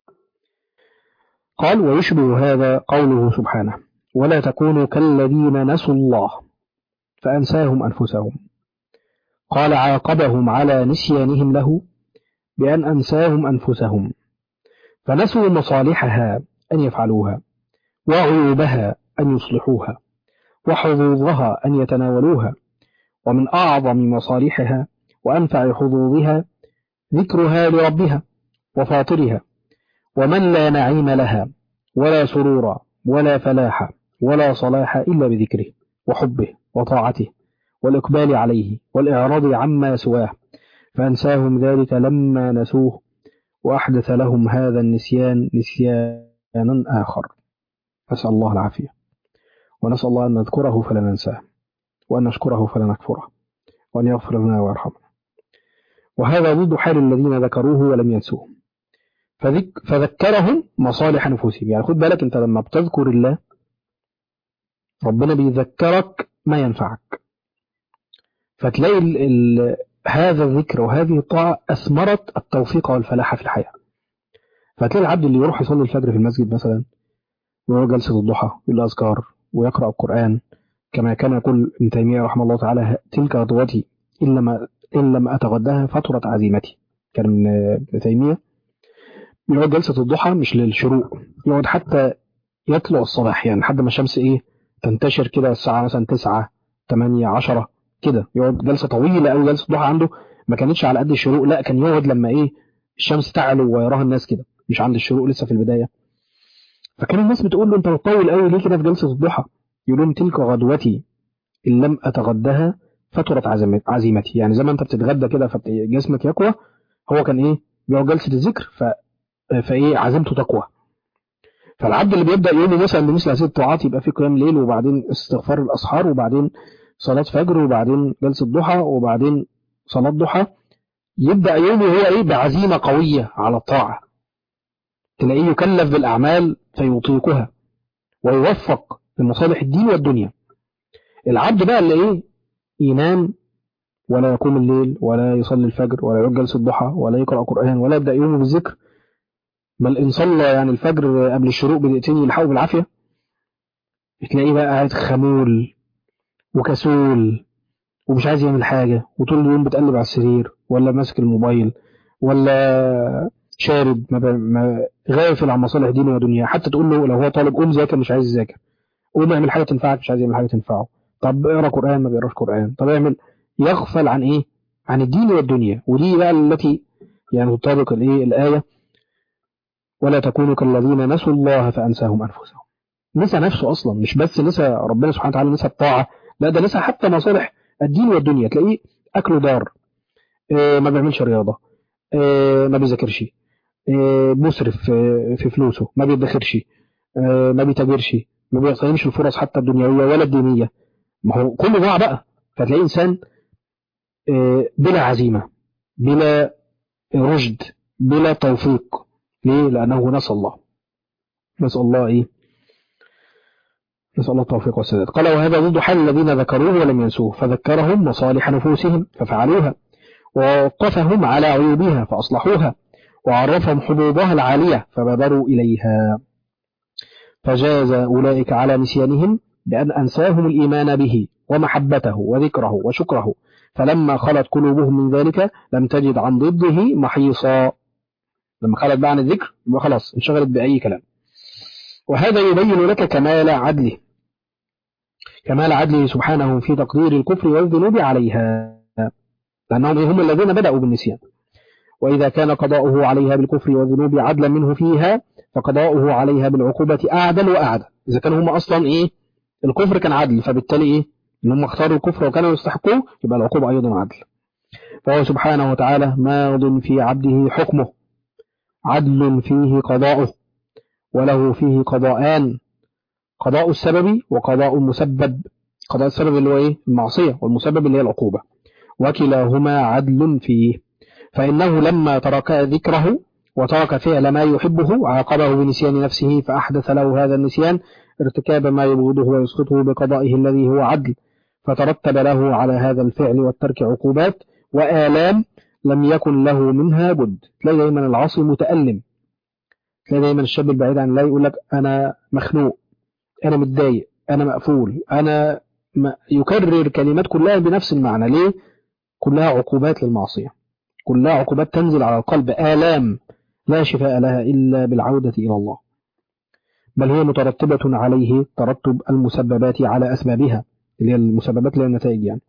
قال ويشبه هذا قوله سبحانه ولا تكونوا كالذين نسوا الله فأنساهم أنفسهم قال عاقبهم على نسيانهم له بأن أنساهم أنفسهم فنسوا مصالحها أن يفعلوها وعيوبها أن يصلحوها وحظوظها أن يتناولوها ومن أعظم مصالحها وأنفع حظوظها ذكرها لربها وفاطرها ومن لا نعيم لها ولا سرور ولا فلاح ولا صلاح إلا بذكره وحبه وطاعته والإقبال عليه والإعراض عما سواه فأنساهم ذلك لما نسوه وأحدث لهم هذا النسيان نسيانا آخر نسأل الله العافية ونسأل الله أن نذكره فلا ننساه وأن نشكره فلا نكفره وأن يغفر لنا ويرحمنا وهذا ضد حال الذين ذكروه ولم ينسوه فذك فذكرهم مصالح نفوسهم يعني خد بالك انت لما بتذكر الله ربنا بيذكرك ما ينفعك فتلاقي ال ال هذا الذكر وهذه الطاعة أثمرت التوفيق والفلاح في الحياة فتلاقي العبد اللي يروح يصلي الفجر في المسجد مثلا وهو جلسة الضحى بالأذكار ويقرأ القرآن كما كان يقول ابن تيمية رحمه الله تعالى تلك غدوتي إن لم إن لم أتغداها فترت عزيمتي كان ابن تيمية يقعد جلسة الضحى مش للشروق يقعد حتى يطلع الصباح يعني لحد ما الشمس إيه تنتشر كده الساعة مثلا 9 8 10 كده يقعد جلسة طويلة أوي جلسة ضحى عنده ما كانتش على قد الشروق لا كان يقعد لما إيه الشمس تعلو ويراها الناس كده مش عند الشروق لسه في البداية فكان الناس بتقول له أنت بتطول قوي ليه كده في جلسة الضحى يقول لهم تلك غدوتي إن لم أتغداها فترت عزيمتي يعني زي ما أنت بتتغدى كده فجسمك يقوى هو كان إيه بيقعد جلسة الذكر ف... فإيه عزيمته تقوى فالعبد اللي بيبدأ يومه مثلا بمثل هذه الطاعات يبقى في قيام ليل وبعدين استغفار الأسحار وبعدين صلاة فجر وبعدين جلسة ضحى وبعدين صلاة ضحى يبدأ يومه هو إيه بعزيمة قوية على الطاعة تلاقيه يكلف بالأعمال فيطيقها ويوفق لمصالح الدين والدنيا العبد بقى اللي إيه ينام ولا يقوم الليل ولا يصلي الفجر ولا يقعد جلسة ضحى ولا يقرأ قرآن ولا يبدأ يومه بالذكر بل إن صلى يعني الفجر قبل الشروق بدقيقتين يلحقوا بالعافية تلاقيه بقى قاعد خمول وكسول ومش عايز يعمل حاجة وطول اليوم بتقلب على السرير ولا ماسك الموبايل ولا شارب ما, ما غافل عن مصالح دينه ودنياه حتى تقول له لو هو طالب قوم ذاكر مش عايز يذاكر قوم اعمل حاجة تنفعك مش عايز يعمل حاجة تنفعه طب اقرا قرآن ما بيقراش قرآن طب اعمل يغفل عن ايه عن الدين والدنيا ودي بقى التي يعني تطابق الايه الآية ولا تكونوا كالذين نسوا الله فأنساهم أنفسهم نسى نفسه أصلا مش بس نسى ربنا سبحانه وتعالى نسى الطاعة لا ده نسى حتى مصالح الدين والدنيا تلاقيه أكله دار اه ما بيعملش رياضة اه ما بيذاكرش اه مسرف في فلوسه ما بيدخرش ما بيتاجرش ما بيغتنمش الفرص حتى الدنيوية ولا الدينية ما هو كله ضاع بقى فتلاقيه إنسان بلا عزيمة بلا رشد بلا توفيق ليه؟ لأنه نسى الله نسأل الله إيه؟ نسأل الله التوفيق والسداد قال وهذا ضد حال الذين ذكروه ولم ينسوه فذكرهم مصالح نفوسهم ففعلوها ووقفهم على عيوبها فأصلحوها وعرفهم حظوظها العالية فبادروا إليها فجاز أولئك على نسيانهم بأن أنساهم الإيمان به ومحبته وذكره وشكره فلما خلت قلوبهم من ذلك لم تجد عن ضده محيصا لما خلت بقى عن الذكر يبقى خلاص انشغلت بأي كلام وهذا يبين لك كمال عدله كمال عدله سبحانه في تقدير الكفر والذنوب عليها لأنهم هم الذين بدأوا بالنسيان وإذا كان قضاؤه عليها بالكفر والذنوب عدلا منه فيها فقضاؤه عليها بالعقوبة أعدل وأعدل إذا كانوا هم أصلا إيه الكفر كان عدل فبالتالي إيه إن هم اختاروا الكفر وكانوا يستحقوه يبقى العقوبة أيضا عدل فهو سبحانه وتعالى ماض في عبده حكمه عدل فيه قضاؤه وله فيه قضاءان قضاء السبب وقضاء المسبب قضاء السبب اللي هو ايه المعصية والمسبب اللي هي العقوبة وكلاهما عدل فيه فإنه لما ترك ذكره وترك فعل ما يحبه عاقبه بنسيان نفسه فأحدث له هذا النسيان ارتكاب ما يبغضه ويسقطه بقضائه الذي هو عدل فترتب له على هذا الفعل والترك عقوبات وآلام لم يكن له منها بد تلاقي دايما العاصي متألم تلاقي دايما الشاب البعيد عن الله يقول لك أنا مخنوق أنا متضايق أنا مقفول أنا ما يكرر كلمات كلها بنفس المعنى ليه؟ كلها عقوبات للمعصية كلها عقوبات تنزل على القلب آلام لا شفاء لها إلا بالعودة إلى الله بل هي مترتبة عليه ترتب المسببات على أسبابها اللي هي المسببات اللي هي النتائج يعني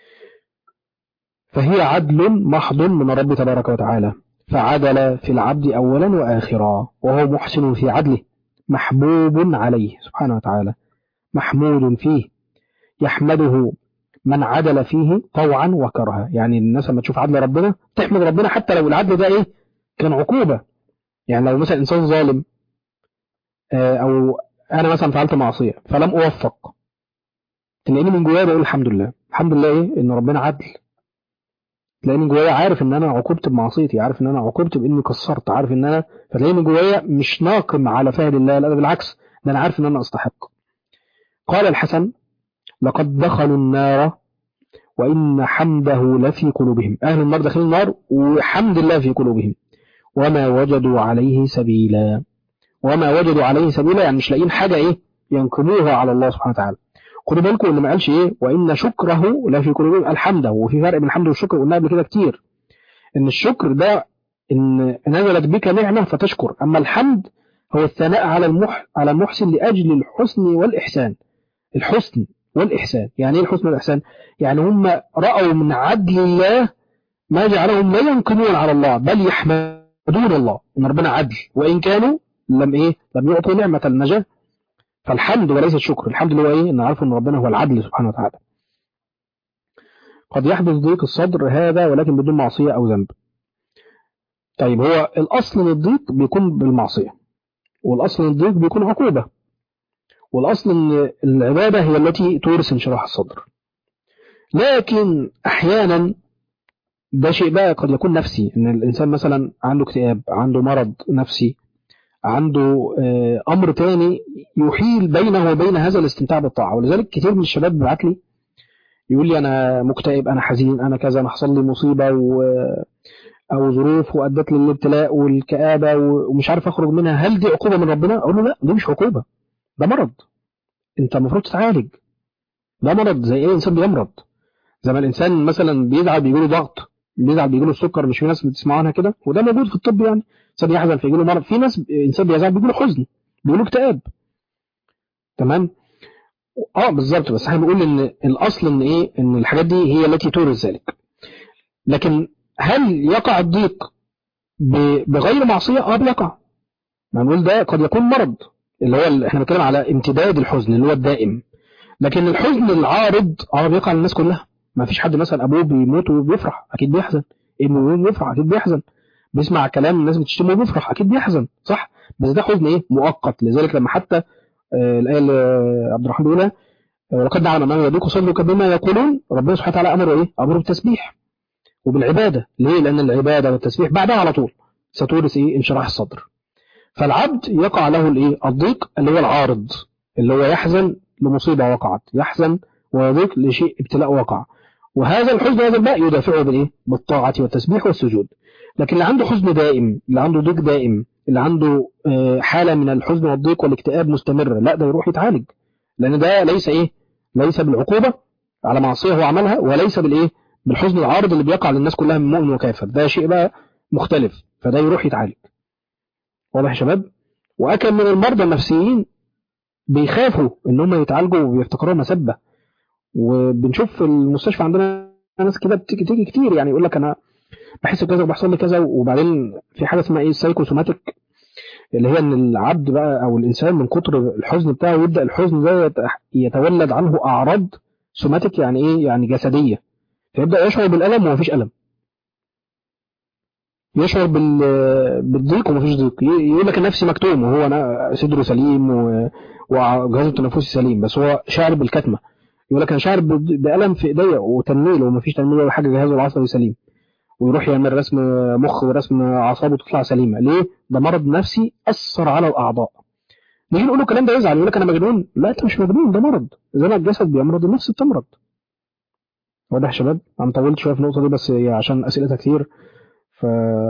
فهي عدل محض من الرب تبارك وتعالى فعدل في العبد أولا وآخرا وهو محسن في عدله محبوب عليه سبحانه وتعالى محمود فيه يحمده من عدل فيه طوعا وكرها يعني الناس لما تشوف عدل ربنا تحمد ربنا حتى لو العدل ده ايه كان عقوبة يعني لو مثلا إنسان ظالم أو أنا مثلا فعلت معصية فلم أوفق تلاقيني من جوايا بقول الحمد لله الحمد لله إيه إن ربنا عدل تلاقيني من جوايا عارف إن أنا عوقبت بمعصيتي عارف إن أنا عوقبت بإني كسرت عارف إن أنا فتلاقيني من جوايا مش ناقم على فعل الله لا بالعكس ده أنا عارف إن أنا أستحق قال الحسن لقد دخلوا النار وإن حمده لفي قلوبهم أهل النار داخلين النار وحمد الله في قلوبهم وما وجدوا عليه سبيلا وما وجدوا عليه سبيلا يعني مش لاقيين حاجة إيه ينقموها على الله سبحانه وتعالى خدوا بالكم اللي ما قالش إيه وإن شكره لا في قلوبهم الحمد وفي فرق بين الحمد والشكر قلنا قبل كده كتير إن الشكر ده إن نزلت بك نعمة فتشكر أما الحمد هو الثناء على المح على المحسن لأجل الحسن والإحسان الحسن والإحسان يعني إيه الحسن والإحسان يعني هم رأوا من عدل الله ما جعلهم لا ينقمون على الله بل يحمدون الله إن ربنا عدل وإن كانوا لم إيه لم يعطوا نعمة النجاة فالحمد وليس الشكر الحمد اللي هو إيه إن عارف إن ربنا هو العدل سبحانه وتعالى قد يحدث ضيق الصدر هذا ولكن بدون معصية أو ذنب طيب هو الأصل ان الضيق بيكون بالمعصية والأصل ان الضيق بيكون عقوبة والأصل أن العبادة هي التي تورث انشراح الصدر لكن أحيانا ده شيء بقى قد يكون نفسي أن الإنسان مثلا عنده اكتئاب عنده مرض نفسي عنده أمر تاني يحيل بينه وبين هذا الاستمتاع بالطاعة ولذلك كتير من الشباب بيبعت لي يقول لي أنا مكتئب أنا حزين أنا كذا أنا حصل لي مصيبة و... أو ظروف وأدت لي الابتلاء والكآبة ومش عارف أخرج منها هل دي عقوبة من ربنا؟ أقول له لا دي مش عقوبة ده مرض انت المفروض تتعالج ده مرض زي ايه انسان بيمرض زي ما الانسان مثلا بيزعل بيجي له ضغط بيزعل بيجي له السكر مش في ناس بتسمعوا عنها كده وده موجود في الطب يعني انسان يحزن فيجي له مرض في ناس انسان بيزعل بيجي له حزن بيجي له اكتئاب تمام اه بالظبط بس احنا بنقول ان الاصل ان ايه ان الحاجات دي هي التي تورث ذلك لكن هل يقع الضيق بغير معصيه اه بيقع ما نقول ده قد يكون مرض اللي هو اللي احنا بنتكلم على امتداد الحزن اللي هو الدائم لكن الحزن العارض اه بيقع للناس كلها ما فيش حد مثلا ابوه بيموت وبيفرح اكيد بيحزن ابنه بيفرح اكيد بيحزن بيسمع كلام الناس بتشتمه وبيفرح اكيد بيحزن صح بس ده حزن ايه مؤقت لذلك لما حتى آه الايه اللي عبد الرحمن بيقولها ولقد دعونا ما يدوك صدرك بما يقولون ربنا سبحانه وتعالى امره ايه امره بالتسبيح وبالعباده ليه لان العباده والتسبيح بعدها على طول ستورث ايه انشراح الصدر فالعبد يقع له الايه الضيق اللي هو العارض اللي هو يحزن لمصيبة وقعت يحزن ويضيق لشيء ابتلاء وقع وهذا الحزن هذا الباء يدافعه بالايه بالطاعة والتسبيح والسجود لكن اللي عنده حزن دائم اللي عنده ضيق دائم اللي عنده حالة من الحزن والضيق والاكتئاب مستمرة لا ده يروح يتعالج لأن ده ليس إيه ليس بالعقوبة على معصية هو عملها وليس بالإيه بالحزن العارض اللي بيقع للناس كلها من مؤمن وكافر ده شيء بقى مختلف فده يروح يتعالج واضح يا شباب وأكم من المرضى النفسيين بيخافوا ان هم يتعالجوا وبيفتكروها مسبة وبنشوف في المستشفى عندنا ناس كده بتيجي تيجي كتير يعني يقول لك انا بحس بكذا وبحصل لي كذا وبعدين في حاجه اسمها ايه السايكوسوماتيك اللي هي ان العبد بقى او الانسان من كتر الحزن بتاعه يبدا الحزن ده يتولد عنه اعراض سوماتيك يعني ايه يعني جسديه فيبدا يشعر بالالم ومفيش الم يشعر بال... بالضيق ومفيش ضيق ي- يقول لك نفسي مكتوم وهو أنا صدره سليم و... وجهازه التنفسي سليم بس هو شاعر بالكتمه يقول لك انا شاعر ب- بألم في ايديا وتنميل ومفيش تنميل ولا حاجه جهازه العصبي سليم ويروح يعمل رسم مخ ورسم اعصابه تطلع سليمه ليه ده مرض نفسي اثر على الاعضاء نيجي نقول له الكلام ده يزعل يقول لك انا مجنون لا انت مش مجنون ده مرض زي ما الجسد بيمرض النفس بتمرض واضح يا شباب انا طولت شويه في النقطه دي بس هي عشان اسئلتها كتير ف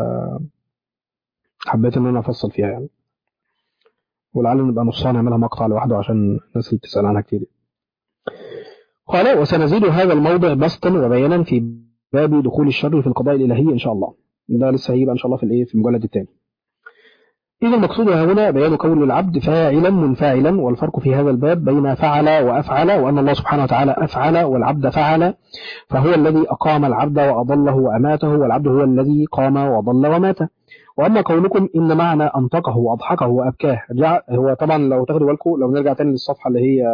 حبيت ان انا افصل فيها يعني ولعل نبقى نصها نعملها مقطع لوحده عشان الناس اللي بتسال عنها كتير قال وسنزيد هذا الموضع بسطا وبيانا في باب دخول الشر في القضاء الالهي ان شاء الله ده لسه هيبقى ان شاء الله في الايه في المجلد الثاني إذا المقصود هنا بيان كون العبد فاعلا منفعلا والفرق في هذا الباب بين فعل وأفعل وأن الله سبحانه وتعالى أفعل والعبد فعل فهو الذي أقام العبد وأضله وأماته والعبد هو الذي قام وضل ومات وأما قولكم إن معنى أنطقه وأضحكه وأبكاه جع هو طبعا لو تاخدوا بالكم لو نرجع تاني للصفحة اللي هي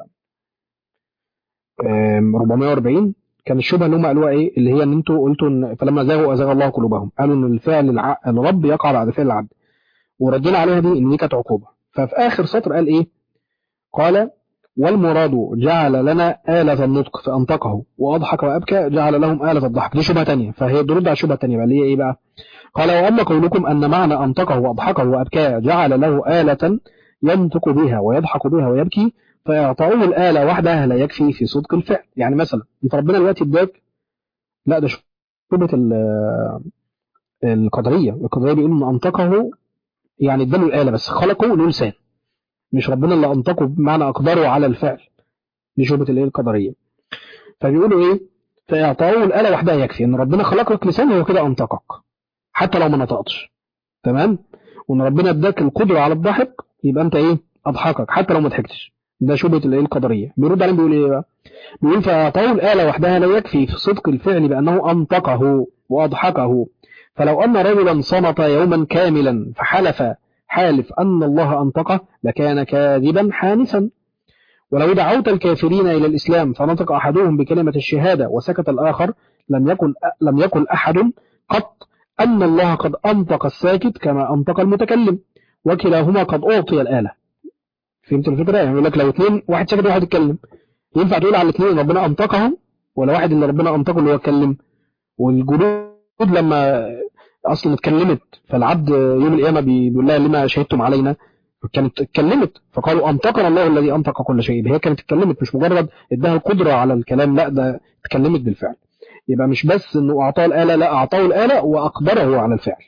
آم، 440 كان الشبهه اللي هم قالوها ايه اللي هي ان انتوا قلتوا ان فلما زاغوا ازاغ الله قلوبهم قالوا ان الفعل الع... الرب يقع بعد فعل العبد وردينا عليها دي ان دي كانت عقوبه ففي اخر سطر قال ايه قال والمراد جعل لنا آلة النطق فأنطقه وأضحك وأبكى جعل لهم آلة الضحك دي شبهة تانية فهي ترد على الشبهة التانية بقى اللي هي إيه بقى قال وأما قولكم أن معنى أنطقه وأضحكه وأبكى جعل له آلة ينطق بها ويضحك بها ويبكي فإعطاؤه الآلة وحدها لا يكفي في صدق الفعل يعني مثلا أنت ربنا دلوقتي اداك لا ده شبهة ال- القدرية القدرية بيقولوا أن أنطقه يعني اداله الآلة بس خلقه له لسان مش ربنا اللي أنطقه بمعنى أقدره على الفعل دي شبهة الإيه القدرية فبيقولوا إيه فإعطاؤه الآلة وحدها يكفي إن ربنا خلق لك لسان هو كده أنطقك حتى لو ما نطقتش تمام وإن ربنا اداك القدرة على الضحك يبقى أنت إيه أضحكك حتى لو ما ضحكتش ده شبهة الإيه القدرية بيرد عليهم بيقول إيه بقى بيقول فإعطاؤه الآلة وحدها لا يكفي في صدق الفعل بأنه أنطقه وأضحكه فلو أن رجلا صمت يوما كاملا فحلف حالف أن الله أنطقه لكان كاذبا حانسا ولو دعوت الكافرين إلى الإسلام فنطق أحدهم بكلمة الشهادة وسكت الآخر لم يكن لم يكن أحد قط أن الله قد أنطق الساكت كما أنطق المتكلم وكلاهما قد أعطي الآلة فهمت الفكرة؟ يعني يقول لك لو اثنين واحد سكت وواحد اتكلم ينفع تقول على الاثنين ربنا أنطقهم ولا واحد اللي ربنا أنطقه اللي هو اتكلم والجنود لما اصلا اتكلمت فالعبد يوم القيامه بيقول لها لما شهدتم علينا كانت اتكلمت فقالوا انطقنا الله الذي انطق كل شيء هي كانت اتكلمت مش مجرد اداها القدره على الكلام لا ده اتكلمت بالفعل يبقى مش بس انه اعطاه الاله لا اعطاه الاله واقدره على الفعل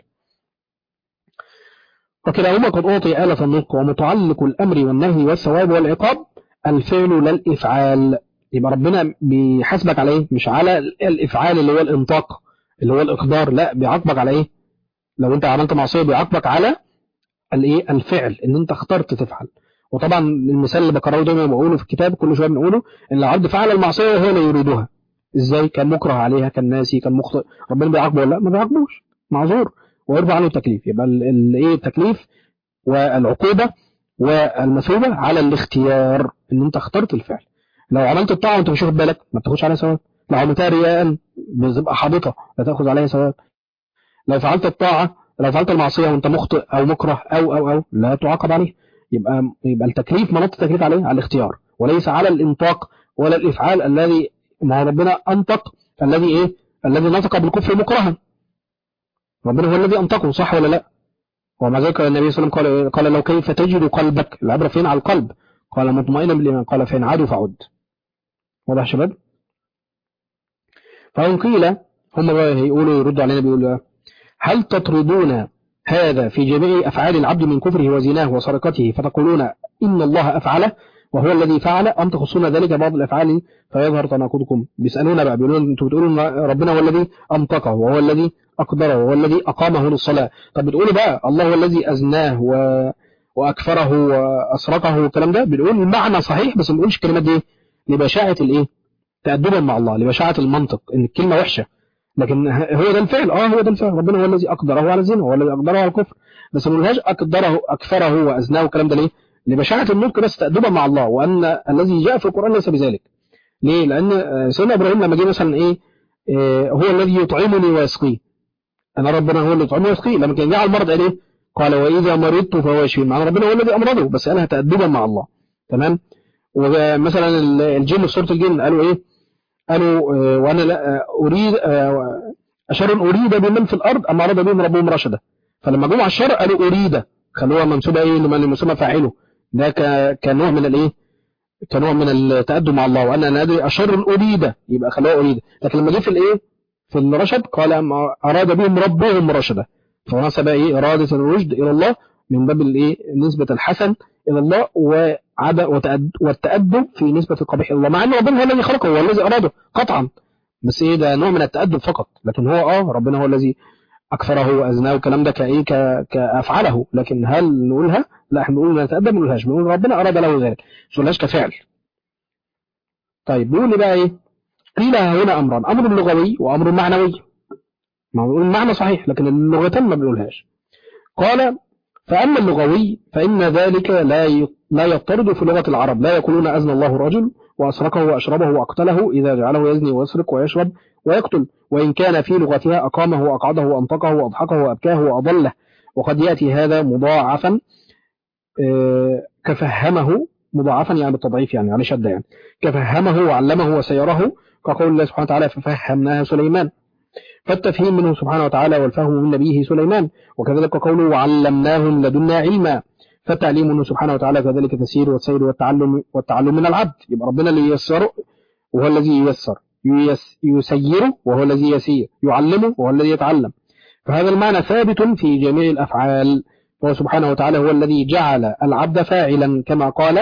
وكلاهما قد اعطي اله النطق ومتعلق الامر والنهي والثواب والعقاب الفعل لا الافعال يبقى ربنا بيحاسبك على ايه مش على الافعال اللي هو الانطاق اللي هو الاقدار لا بيعاقبك على ايه لو انت عملت معصيه بيعاقبك على الايه الفعل ان انت اخترت تفعل وطبعا المثال اللي بكرره دايما بقوله في الكتاب كل شويه بنقوله ان العبد فعل المعصيه وهو لا يريدها ازاي كان مكره عليها كان ناسي كان مخطئ ربنا بيعاقبه ولا لا ما بيعاقبوش معذور ويرفع عنه التكليف يبقى الايه التكليف والعقوبه والمثوبه على الاختيار ان انت اخترت الفعل لو عملت الطاعه وانت مش واخد بالك ما بتاخدش عليها ثواب لو عملتها رياء بتبقى حابطه لا تاخذ عليها ثواب لو فعلت الطاعه لو فعلت المعصيه وانت مخطئ او مكره او او او لا تعاقب عليه يبقى يبقى التكليف مناط التكليف عليه على الاختيار وليس على الانطاق ولا الافعال الذي ما هو ربنا انطق الذي ايه الذي نطق بالكفر مكرها ربنا هو الذي انطقه صح ولا لا ومع ذلك النبي صلى الله عليه وسلم قال قال لو كيف تجد قلبك العبره فين على القلب قال مطمئنا بالايمان قال فين عادوا فعد واضح يا شباب فإن قيل هم بقى هيقولوا يردوا علينا بيقولوا هل تطردون هذا في جميع أفعال العبد من كفره وزناه وسرقته فتقولون إن الله أفعله وهو الذي فعل أم تخصون ذلك بعض الأفعال فيظهر تناقضكم بيسألونا بقى بيقولون أنتم بتقولون ربنا هو الذي أنطقه وهو الذي أقدره وهو الذي أقامه للصلاة طب بتقولوا بقى الله هو الذي أزناه و... وأكفره وأسرقه والكلام ده بنقول المعنى صحيح بس ما بنقولش الكلمات دي لبشاعة الإيه تأدبا مع الله لبشاعة المنطق إن الكلمة وحشة لكن هو ده الفعل اه هو ده الفعل ربنا هو الذي أقدره على الزنا هو الذي أقدره على الكفر بس ما نقولهاش أقدره أكفره وأزناه والكلام ده ليه لبشاعة النطق بس تأدبا مع الله وأن الذي جاء في القرآن ليس بذلك ليه لأن سيدنا إبراهيم لما جه مثلا إيه, إيه هو الذي يطعمني ويسقيه أنا ربنا هو اللي يطعمه ويسقيه لما كان جاء المرض قال إيه قال وإذا مرضت فهو يشفين معنى ربنا هو الذي أمرضه بس قالها تأدبا مع الله تمام ومثلا الجن في سورة الجن قالوا إيه قالوا آه، وأنا لا آه، أريد آه، أشر أريد بمن في الأرض أما أراد بهم ربهم رشدا فلما جم على الشر قالوا أريد خلوها منسوبة إيه لمن المسمى فاعله ده ك- كنوع من الإيه كنوع من التأدب مع الله وأن أنا أدري أشر أريد يبقى خلوها أريد لكن لما جه في الإيه في الرشد قال أما أراد بهم ربهم رشدا فنسب إيه إرادة الرشد إلى الله من باب الإيه نسبة الحسن إلى الله وعد وتأد والتأدب في نسبة القبيح إلى الله مع أن ربنا هو الذي خلقه هو الذي أراده قطعا بس إيه ده نوع من التأدب فقط لكن هو آه ربنا هو الذي أكثره وأزناه والكلام ده كإيه ك- كأفعله لكن هل نقولها؟ لا احنا نقول نتأدب ما نقولهاش بنقول ربنا أراد له ذلك مش نقولهاش كفعل طيب بيقول لي بقى إيه؟ قيل هنا أمران أمر لغوي وأمر معنوي ما بنقول المعنى صحيح لكن اللغتين ما بنقولهاش قال فأما اللغوي فإن ذلك لا ي- لا يطرد في لغة العرب لا يقولون أزنى الله رجل وأسرقه وأشربه وأقتله إذا جعله يزني ويسرق ويشرب ويقتل وإن كان في لغتها أقامه وأقعده وأنطقه وأضحكه وأبكاه وأضله وقد يأتي هذا مضاعفا آه، كفهمه مضاعفا يعني بالتضعيف يعني على شدة يعني كفهمه وعلمه وسيره كقول الله سبحانه وتعالى ففهمناها سليمان فالتفهيم منه سبحانه وتعالى والفهم من نبيه سليمان وكذلك قوله وعلمناه من لدنا علما فالتعليم منه سبحانه وتعالى كذلك تسير والسير والتعلم والتعلم من العبد يبقى ربنا اللي ييسره وهو الذي ييسر ييس يسيره وهو الذي يسير يعلمه وهو الذي يتعلم فهذا المعنى ثابت في جميع الأفعال وهو سبحانه وتعالى هو الذي جعل العبد فاعلا كما قال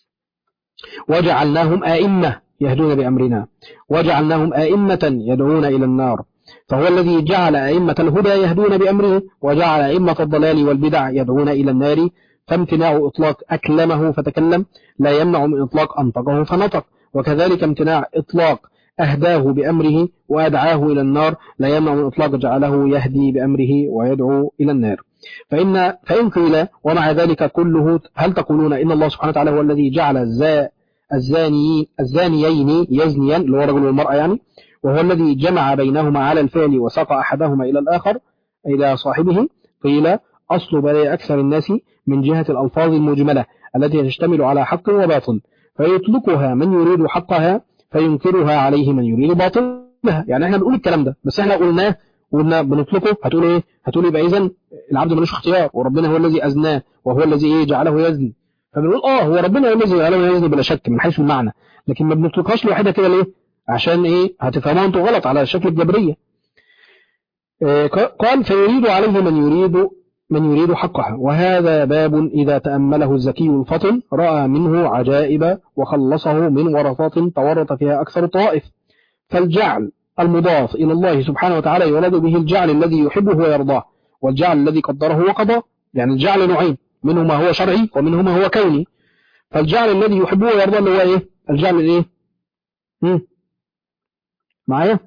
وجعلناهم آئمة يهدون بأمرنا وجعلناهم آئمة يدعون إلى النار فهو الذي جعل أئمة الهدى يهدون بأمره وجعل أئمة الضلال والبدع يدعون إلى النار فامتناع إطلاق أكلمه فتكلم لا يمنع من إطلاق أنطقه فنطق وكذلك امتناع إطلاق أهداه بأمره وأدعاه إلى النار لا يمنع من إطلاق جعله يهدي بأمره ويدعو إلى النار فإن فإن قيل ومع ذلك كله هل تقولون إن الله سبحانه وتعالى هو الذي جعل الزا الزاني الزانيين يزنيان اللي هو الرجل والمرأة يعني وهو الذي جمع بينهما على الفعل وساق أحدهما إلى الآخر إلى صاحبه قيل أصل بلاء أكثر الناس من جهة الألفاظ المجملة التي تشتمل على حق وباطل فيطلقها من يريد حقها فينكرها عليه من يريد باطلها يعني احنا بنقول الكلام ده بس احنا قلناه قلنا بنطلقه هتقول ايه هتقول يبقى اذا العبد ملوش اختيار وربنا هو الذي أزناه وهو الذي ايه جعله يزني فبنقول اه هو ربنا هو الذي جعله يزني بلا شك من حيث المعنى لكن ما بنطلقهاش لوحدها كده ليه عشان ايه هتفهموها انتوا غلط على شكل الجبرية آه، قال فيريد عليه من يريد من يريد حقها وهذا باب إذا تأمله الذكي الفطن رأى منه عجائب وخلصه من ورطات تورط فيها أكثر الطوائف فالجعل المضاف إلى الله سبحانه وتعالى يراد به الجعل الذي يحبه ويرضاه والجعل الذي قدره وقضاه يعني الجعل نوعين منه ما هو شرعي ومنه ما هو كوني فالجعل الذي يحبه ويرضاه اللي هو ايه الجعل الايه مم. معايا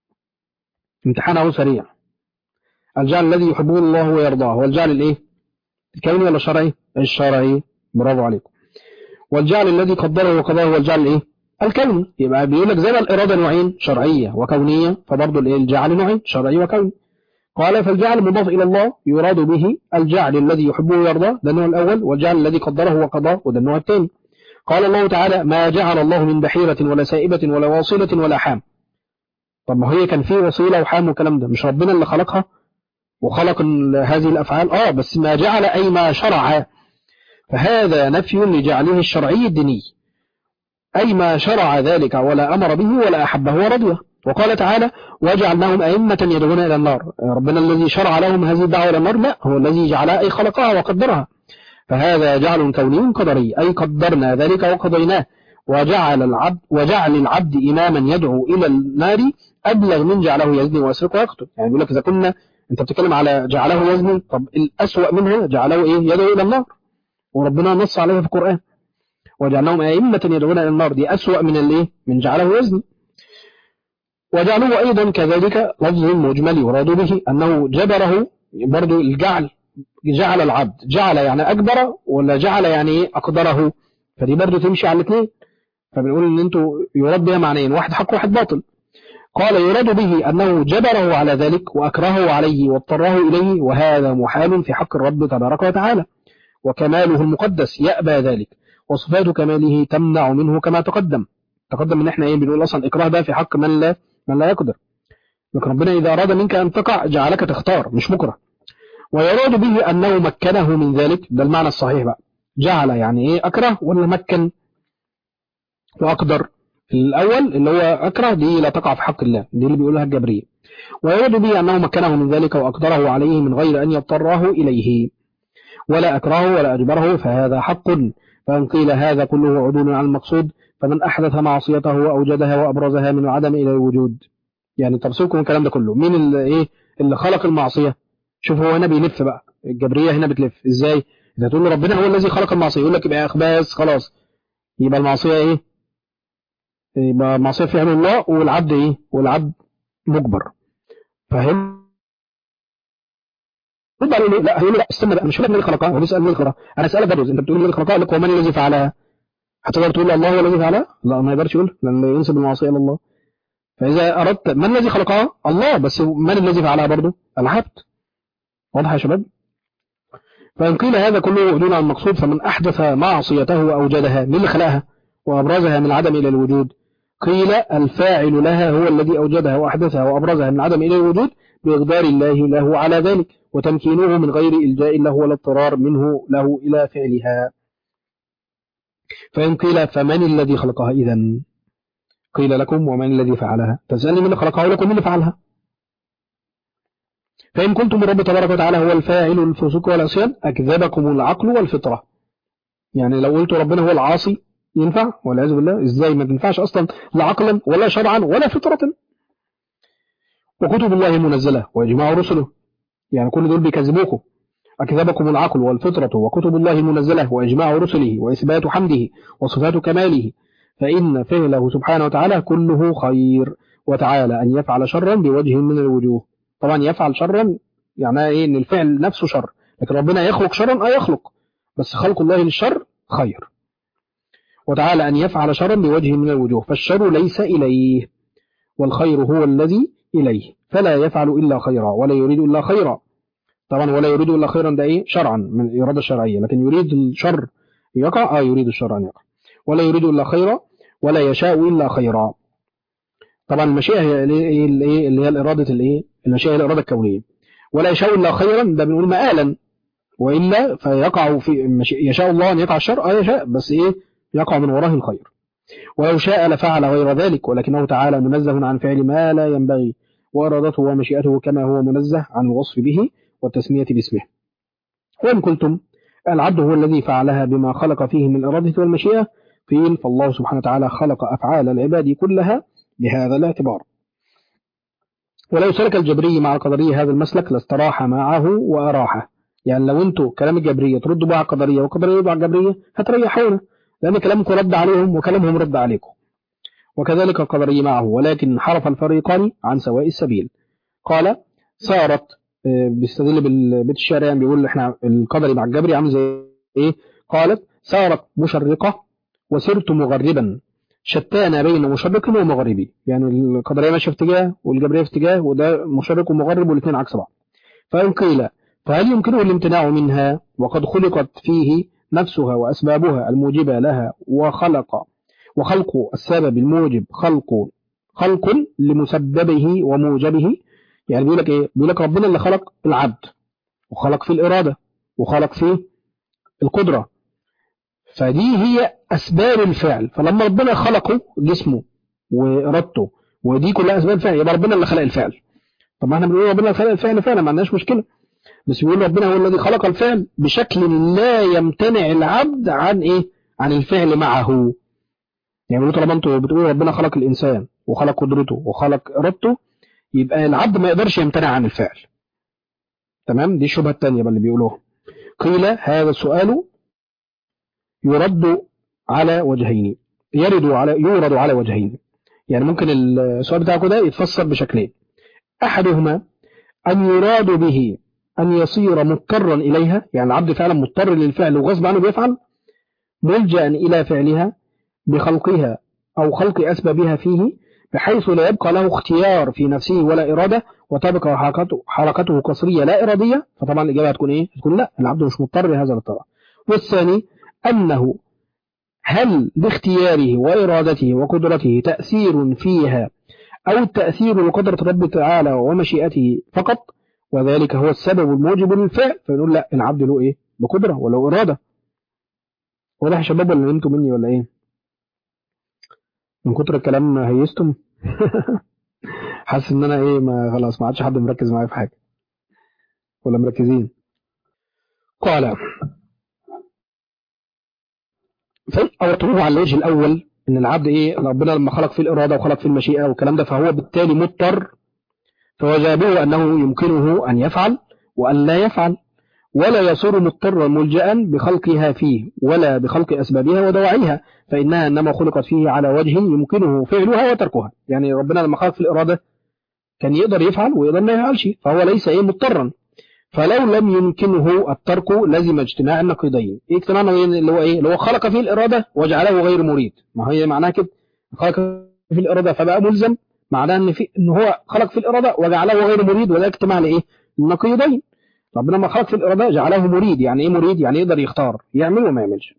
امتحان اهو سريع الجعل الذي يحبه الله ويرضاه هو الجعل الايه الكوني ولا الشرعي الشرعي برافو عليكم والجعل الذي قدره وقضاه هو الجعل الايه الكوني يبقى بيقول لك زي ما الاراده نوعين شرعيه وكونيه فبرضه الايه الجعل نوعين شرعي وكوني قال فالجعل مضاف إلى الله يراد به الجعل الذي يحبه ويرضاه ده النوع الأول والجعل الذي قدره وقضاه وده النوع الثاني قال الله تعالى ما جعل الله من بحيرة ولا سائبة ولا واصلة ولا حام طب ما هي كان فيه وصيلة وحام والكلام ده مش ربنا اللي خلقها وخلق ال- هذه الأفعال آه بس ما جعل أي ما شرع فهذا نفي لجعله الشرعي الديني أي ما شرع ذلك ولا أمر به ولا أحبه ورضيه وقال تعالى وجعلناهم أئمة يدعون إلى النار ربنا الذي شرع لهم هذه الدعوة إلى النار لا هو الذي جعلها أي خلقها وقدرها فهذا جعل كوني قدري أي قدرنا ذلك وقضيناه وجعل العبد وجعل العبد إماما يدعو إلى النار أبلغ من جعله يزني ويسرق ويقتل يعني يقول لك إذا كنا أنت بتتكلم على جعله يزني طب الأسوأ منه جعله إيه يدعو إلى النار وربنا نص عليه في القرآن وجعلناهم أئمة يدعون إلى النار دي أسوأ من الإيه من جعله يزني وجعله أيضا كذلك لفظ مجمل يراد به أنه جبره برضو الجعل جعل العبد جعل يعني أجبر ولا جعل يعني إيه أقدره فدي برضو تمشي على الاثنين فبنقول إن أنتوا يراد بها معنيين واحد حق وواحد باطل قال يراد به أنه جبره على ذلك وأكرهه عليه واضطره إليه وهذا محال في حق الرب تبارك وتعالى وكماله المقدس يأبى ذلك وصفات كماله تمنع منه كما تقدم تقدم ان احنا ايه بنقول اصلا اكراه ده في حق من لا من لا يقدر لكن ربنا اذا اراد منك ان تقع جعلك تختار مش مكره ويراد به انه مكنه من ذلك ده المعنى الصحيح بقى جعل يعني ايه اكره ولا مكن واقدر الاول اللي هو اكره دي لا تقع في حق الله دي اللي بيقولها الجبريه ويراد به انه مكنه من ذلك واقدره عليه من غير ان يضطره اليه ولا اكرهه ولا اجبره فهذا حق فان قيل هذا كله عدول عن المقصود فمن أحدث معصيته وأوجدها وأبرزها من العدم إلى الوجود يعني ترسلكم الكلام ده كله مين اللي, إيه اللي خلق المعصية شوف هو هنا بيلف بقى الجبرية هنا بتلف إزاي إذا تقول له ربنا هو الذي خلق المعصية يقول لك يبقى أخباس خلاص يبقى المعصية إيه يبقى المعصية فعل الله والعبد إيه والعبد مجبر فاهم رد عليه لا هيقول لا استنى بقى مش فاهم مين اللي خلقها هو بيسال مين اللي خلقها انا اسالك برضه انت بتقول مين اللي خلقها لك ومن الذي فعلها هتقدر تقول الله هو الذي فعلها لا ما يقدرش يقول لان ينسب المعصيه الى الله فاذا اردت من الذي خلقها الله بس من الذي فعلها برضه العبد واضح يا شباب فان قيل هذا كله دون المقصود فمن احدث معصيته واوجدها مين اللي خلقها وابرزها من العدم الى الوجود قيل الفاعل لها هو الذي اوجدها واحدثها وابرزها من العدم الى الوجود باقدار الله له على ذلك وتمكينه من غير الجاء له ولا اضطرار منه له الى فعلها فإن قيل فمن الذي خلقها إذا قيل لكم ومن الذي فعلها تسألني من خلقها لكم من اللي فعلها فإن كنتم الرب تبارك وتعالى هو الفاعل الفسوق والعصيان أكذبكم العقل والفطرة يعني لو قلت ربنا هو العاصي ينفع والعياذ بالله ازاي ما تنفعش اصلا لا عقلا ولا شرعا ولا فطرة وكتب الله منزلة واجماع رسله يعني كل دول بيكذبوكم أكذبكم العقل والفطرة وكتب الله المنزلة وإجماع رسله وإثبات حمده وصفات كماله فإن فعله سبحانه وتعالى كله خير وتعالى أن يفعل شرا بوجه من الوجوه طبعا يفعل شرا يعني إيه إن الفعل نفسه شر لكن ربنا يخلق شرا أي يخلق بس خلق الله للشر خير وتعالى أن يفعل شرا بوجه من الوجوه فالشر ليس إليه والخير هو الذي إليه فلا يفعل إلا خيرا ولا يريد إلا خيرا طبعا ولا يريد إلا خيرا ده إيه شرعا من الإرادة الشرعية لكن يريد الشر يقع آه يريد الشر أن يقع ولا يريد إلا خيرا ولا يشاء إلا خيرا طبعا المشيئة هي اللي اللي هي الإرادة الإيه المشيئة هي الإرادة الكونية ولا يشاء إلا خيرا ده بنقول مآلا وإلا فيقع في يشاء الله أن يقع الشر آه يشاء بس إيه يقع من وراه الخير ولو شاء لفعل غير ذلك ولكنه تعالى منزه عن فعل ما لا ينبغي وإرادته ومشيئته كما هو منزه عن الوصف به والتسمية باسمه وإن قلتم العبد هو الذي فعلها بما خلق فيه من الإرادة والمشيئة قيل فالله سبحانه وتعالى خلق أفعال العباد كلها بهذا الاعتبار ولو سلك الجبري مع القدرية هذا المسلك لاستراح معه وأراحه يعني لو انتوا كلام الجبرية تردوا بقى على القدرية والقدرية يردوا على الجبرية هتريحونا لأن كلامكم رد عليهم وكلامهم رد عليكم وكذلك القدرية معه ولكن حرف الفريقان عن سواء السبيل قال صارت بيستدل بالبيت الشعر يعني بيقول احنا القدري مع الجبري عامل زي ايه قالت صارت مشرقة وسرت مغربا شتان بين مشرق ومغربي يعني القدرية ماشية في اتجاه والجبرية في اتجاه وده مشرق ومغرب والاثنين عكس بعض فإن قيل فهل يمكنه الامتناع منها وقد خلقت فيه نفسها وأسبابها الموجبة لها وخلق وخلق السبب الموجب خلق خلق لمسببه وموجبه يعني بيقول لك ايه بيقول لك ربنا اللي خلق العبد وخلق فيه الإرادة وخلق فيه القدرة فدي هي أسباب الفعل فلما ربنا خلقه جسمه وإرادته ودي كلها أسباب الفعل يبقى ربنا اللي خلق الفعل طب ما احنا بنقول ربنا خلق الفعل فعلا ما عندناش مشكلة بس بيقول ربنا هو الذي خلق الفعل بشكل لا يمتنع العبد عن ايه عن الفعل معه يعني طالما انتوا بتقولوا ربنا خلق الإنسان وخلق قدرته وخلق إرادته يبقى العبد ما يقدرش يمتنع عن الفعل تمام دي الشبهة الثانية اللي بيقولوها قيل هذا السؤال يرد على وجهين يرد على يورد على وجهين يعني ممكن السؤال بتاعكم ده يتفسر بشكلين أحدهما أن يراد به أن يصير مضطرا إليها يعني العبد فعلا مضطر للفعل وغصب عنه بيفعل ملجأ إلى فعلها بخلقها أو خلق أسبابها فيه بحيث لا يبقى له اختيار في نفسه ولا إرادة وتبقى حركته, حركته قصرية لا إرادية فطبعا الإجابة هتكون إيه؟ هتكون لا العبد مش مضطر لهذا الاضطرار والثاني أنه هل باختياره وإرادته وقدرته تأثير فيها أو التأثير بقدرة رب تعالى ومشيئته فقط وذلك هو السبب الموجب للفعل فنقول لا العبد له إيه بقدرة ولو إرادة واضح يا شباب ولا نمتوا مني ولا إيه من كتر الكلام هيستم حاسس ان انا ايه ما خلاص ما عادش حد مركز معايا في حاجه ولا مركزين قال فأوطروه على الوجه الأول إن العبد إيه ربنا لما خلق في الإرادة وخلق في المشيئة والكلام ده فهو بالتالي مضطر فوجابه أنه يمكنه أن يفعل وأن لا يفعل ولا يصير مضطرا ملجأ بخلقها فيه ولا بخلق أسبابها ودواعيها فإنها إنما خلقت فيه على وجه يمكنه فعلها وتركها يعني ربنا لما خلق في الإرادة كان يقدر يفعل ويقدر ما يفعلش فهو ليس إيه مضطرا فلو لم يمكنه الترك لزم اجتماع النقيضين ايه اجتماع النقيضين اللي هو ايه اللي هو خلق فيه الإرادة وجعله غير مريد ما هي معناها كده خلق في الإرادة فبقى ملزم معناه ان في ان هو خلق في الإرادة وجعله غير مريد وده اجتماع لايه النقيضين ربنا لما خلق في الإرادة جعله مريد يعني ايه مريد يعني يقدر يختار يعمل وما يعملش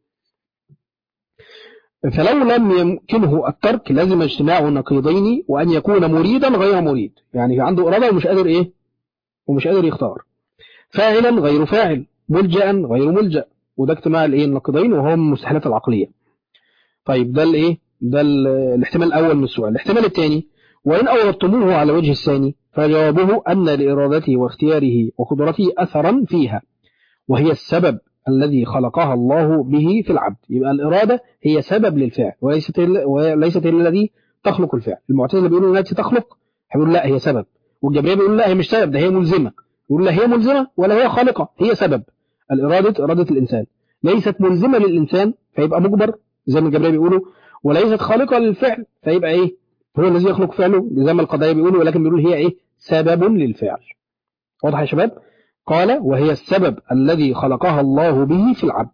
فلو لم يمكنه الترك لازم اجتماع النقيضين وأن يكون مريدا غير مريد يعني عنده إرادة ومش قادر إيه ومش قادر يختار فاعلا غير فاعل ملجأ غير ملجأ وده اجتماع الايه النقيضين وهو من المستحيلات العقلية طيب ده الايه ده الاحتمال الأول من السؤال الاحتمال الثاني وإن أوردتموه على وجه الثاني فجوابه أن لإرادته واختياره وقدرته أثرا فيها وهي السبب الذي خلقها الله به في العبد يبقى الإرادة هي سبب للفعل وليست وليست الذي تخلق الفعل المعتزله بيقولوا التي تخلق هيقول لا هي سبب والجبريه بيقول لا هي مش سبب ده هي ملزمة يقول لا هي ملزمة ولا هي خالقة هي سبب الإرادة إرادة الإنسان ليست ملزمة للإنسان فيبقى مجبر زي ما الجبريه بيقولوا وليست خالقة للفعل فيبقى إيه هو الذي يخلق فعله زي ما القضايا بيقولوا ولكن بيقولوا هي إيه سبب للفعل واضح يا شباب قال وهي السبب الذي خلقها الله به في العبد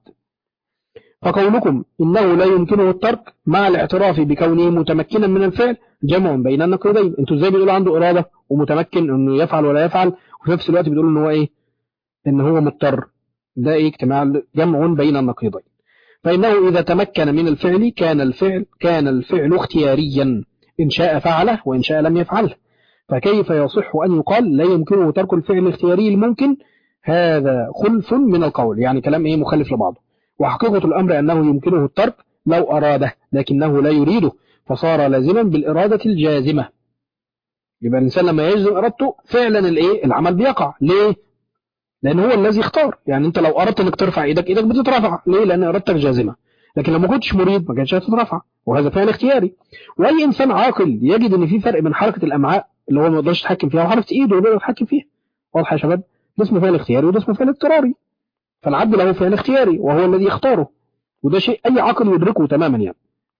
فقولكم إنه لا يمكنه الترك مع الاعتراف بكونه متمكنا من الفعل جمع بين النقيضين انتوا ازاي بتقولوا عنده إرادة ومتمكن انه يفعل ولا يفعل وفي نفس الوقت بتقولوا ان هو ايه ان هو مضطر ده ايه اجتماع جمع بين النقيضين فإنه إذا تمكن من الفعل كان الفعل كان الفعل اختياريا إن شاء فعله وإن شاء لم يفعله فكيف يصح أن يقال لا يمكنه ترك الفعل الاختياري الممكن هذا خلف من القول يعني كلام إيه مخالف لبعضه وحقيقة الأمر أنه يمكنه الترك لو أراده لكنه لا يريده فصار لازما بالإرادة الجازمة يبقى الإنسان لما يجزم إرادته فعلا الإيه العمل بيقع ليه لأن هو الذي اختار يعني أنت لو أردت أنك ترفع إيدك إيدك بتترفع ليه لأن إرادتك جازمة لكن لو ما كنتش مريد ما كانش هتترفع وهذا فعل اختياري واي انسان عاقل يجد ان في فرق بين حركه الامعاء اللي هو ما يقدرش يتحكم فيها وحركه ايده اللي يقدر يتحكم فيها واضح يا شباب ده اسمه فعل اختياري وده اسمه فعل اضطراري فالعبد له فعل اختياري وهو الذي يختاره وده شيء اي عاقل يدركه تماما يعني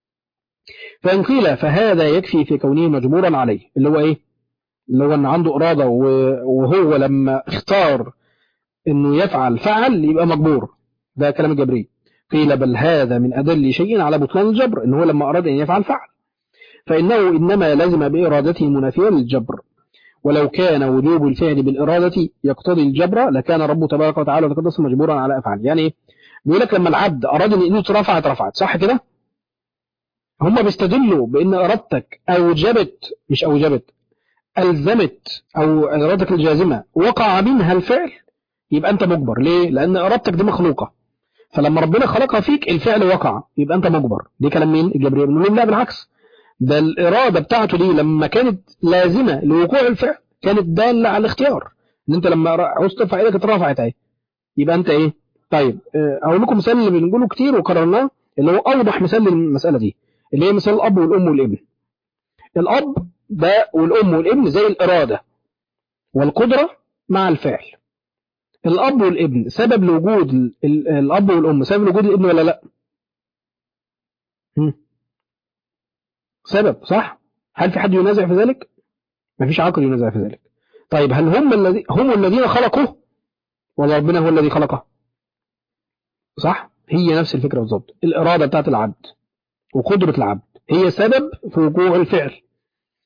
فان قيل فهذا يكفي في كونه مجبورا عليه اللي هو ايه اللي هو ان عنده اراده وهو لما اختار انه يفعل فعل يبقى مجبور ده كلام الجبري قيل بل هذا من أدل شيء على بطلان الجبر إن هو لما أراد أن يفعل فعل فإنه إنما لزم بإرادته المنافية للجبر ولو كان وجوب الفعل بالإرادة يقتضي الجبر لكان رب تبارك وتعالى وتقدس مجبورا على أفعال يعني إيه؟ بيقول لك لما العبد أراد أن إيده ترفع اترفعت صح كده هم بيستدلوا بأن إرادتك أوجبت مش أوجبت ألزمت أو إرادتك الجازمة وقع منها الفعل يبقى أنت مجبر ليه؟ لأن إرادتك دي مخلوقة فلما ربنا خلقها فيك الفعل وقع يبقى انت مجبر دي كلام مين الجبريه بنقول لا بالعكس ده الاراده بتاعته دي لما كانت لازمه لوقوع الفعل كانت داله على الاختيار ان انت لما عاوز ترفع ايدك اترفعت اهي يبقى انت ايه طيب اقول لكم مثال اللي بنقوله كتير وكررناه اللي هو اوضح مثال للمساله دي اللي هي مثال الاب والام والابن الاب ده والام والابن زي الاراده والقدره مع الفعل الأب والابن سبب لوجود الأب والأم سبب لوجود الابن ولا لا سبب صح هل في حد ينازع في ذلك ما فيش عاقل ينازع في ذلك طيب هل هم الذي هم الذين خلقوه ولا ربنا هو الذي خلقه صح هي نفس الفكرة بالظبط الإرادة بتاعت العبد وقدرة العبد هي سبب في وقوع الفعل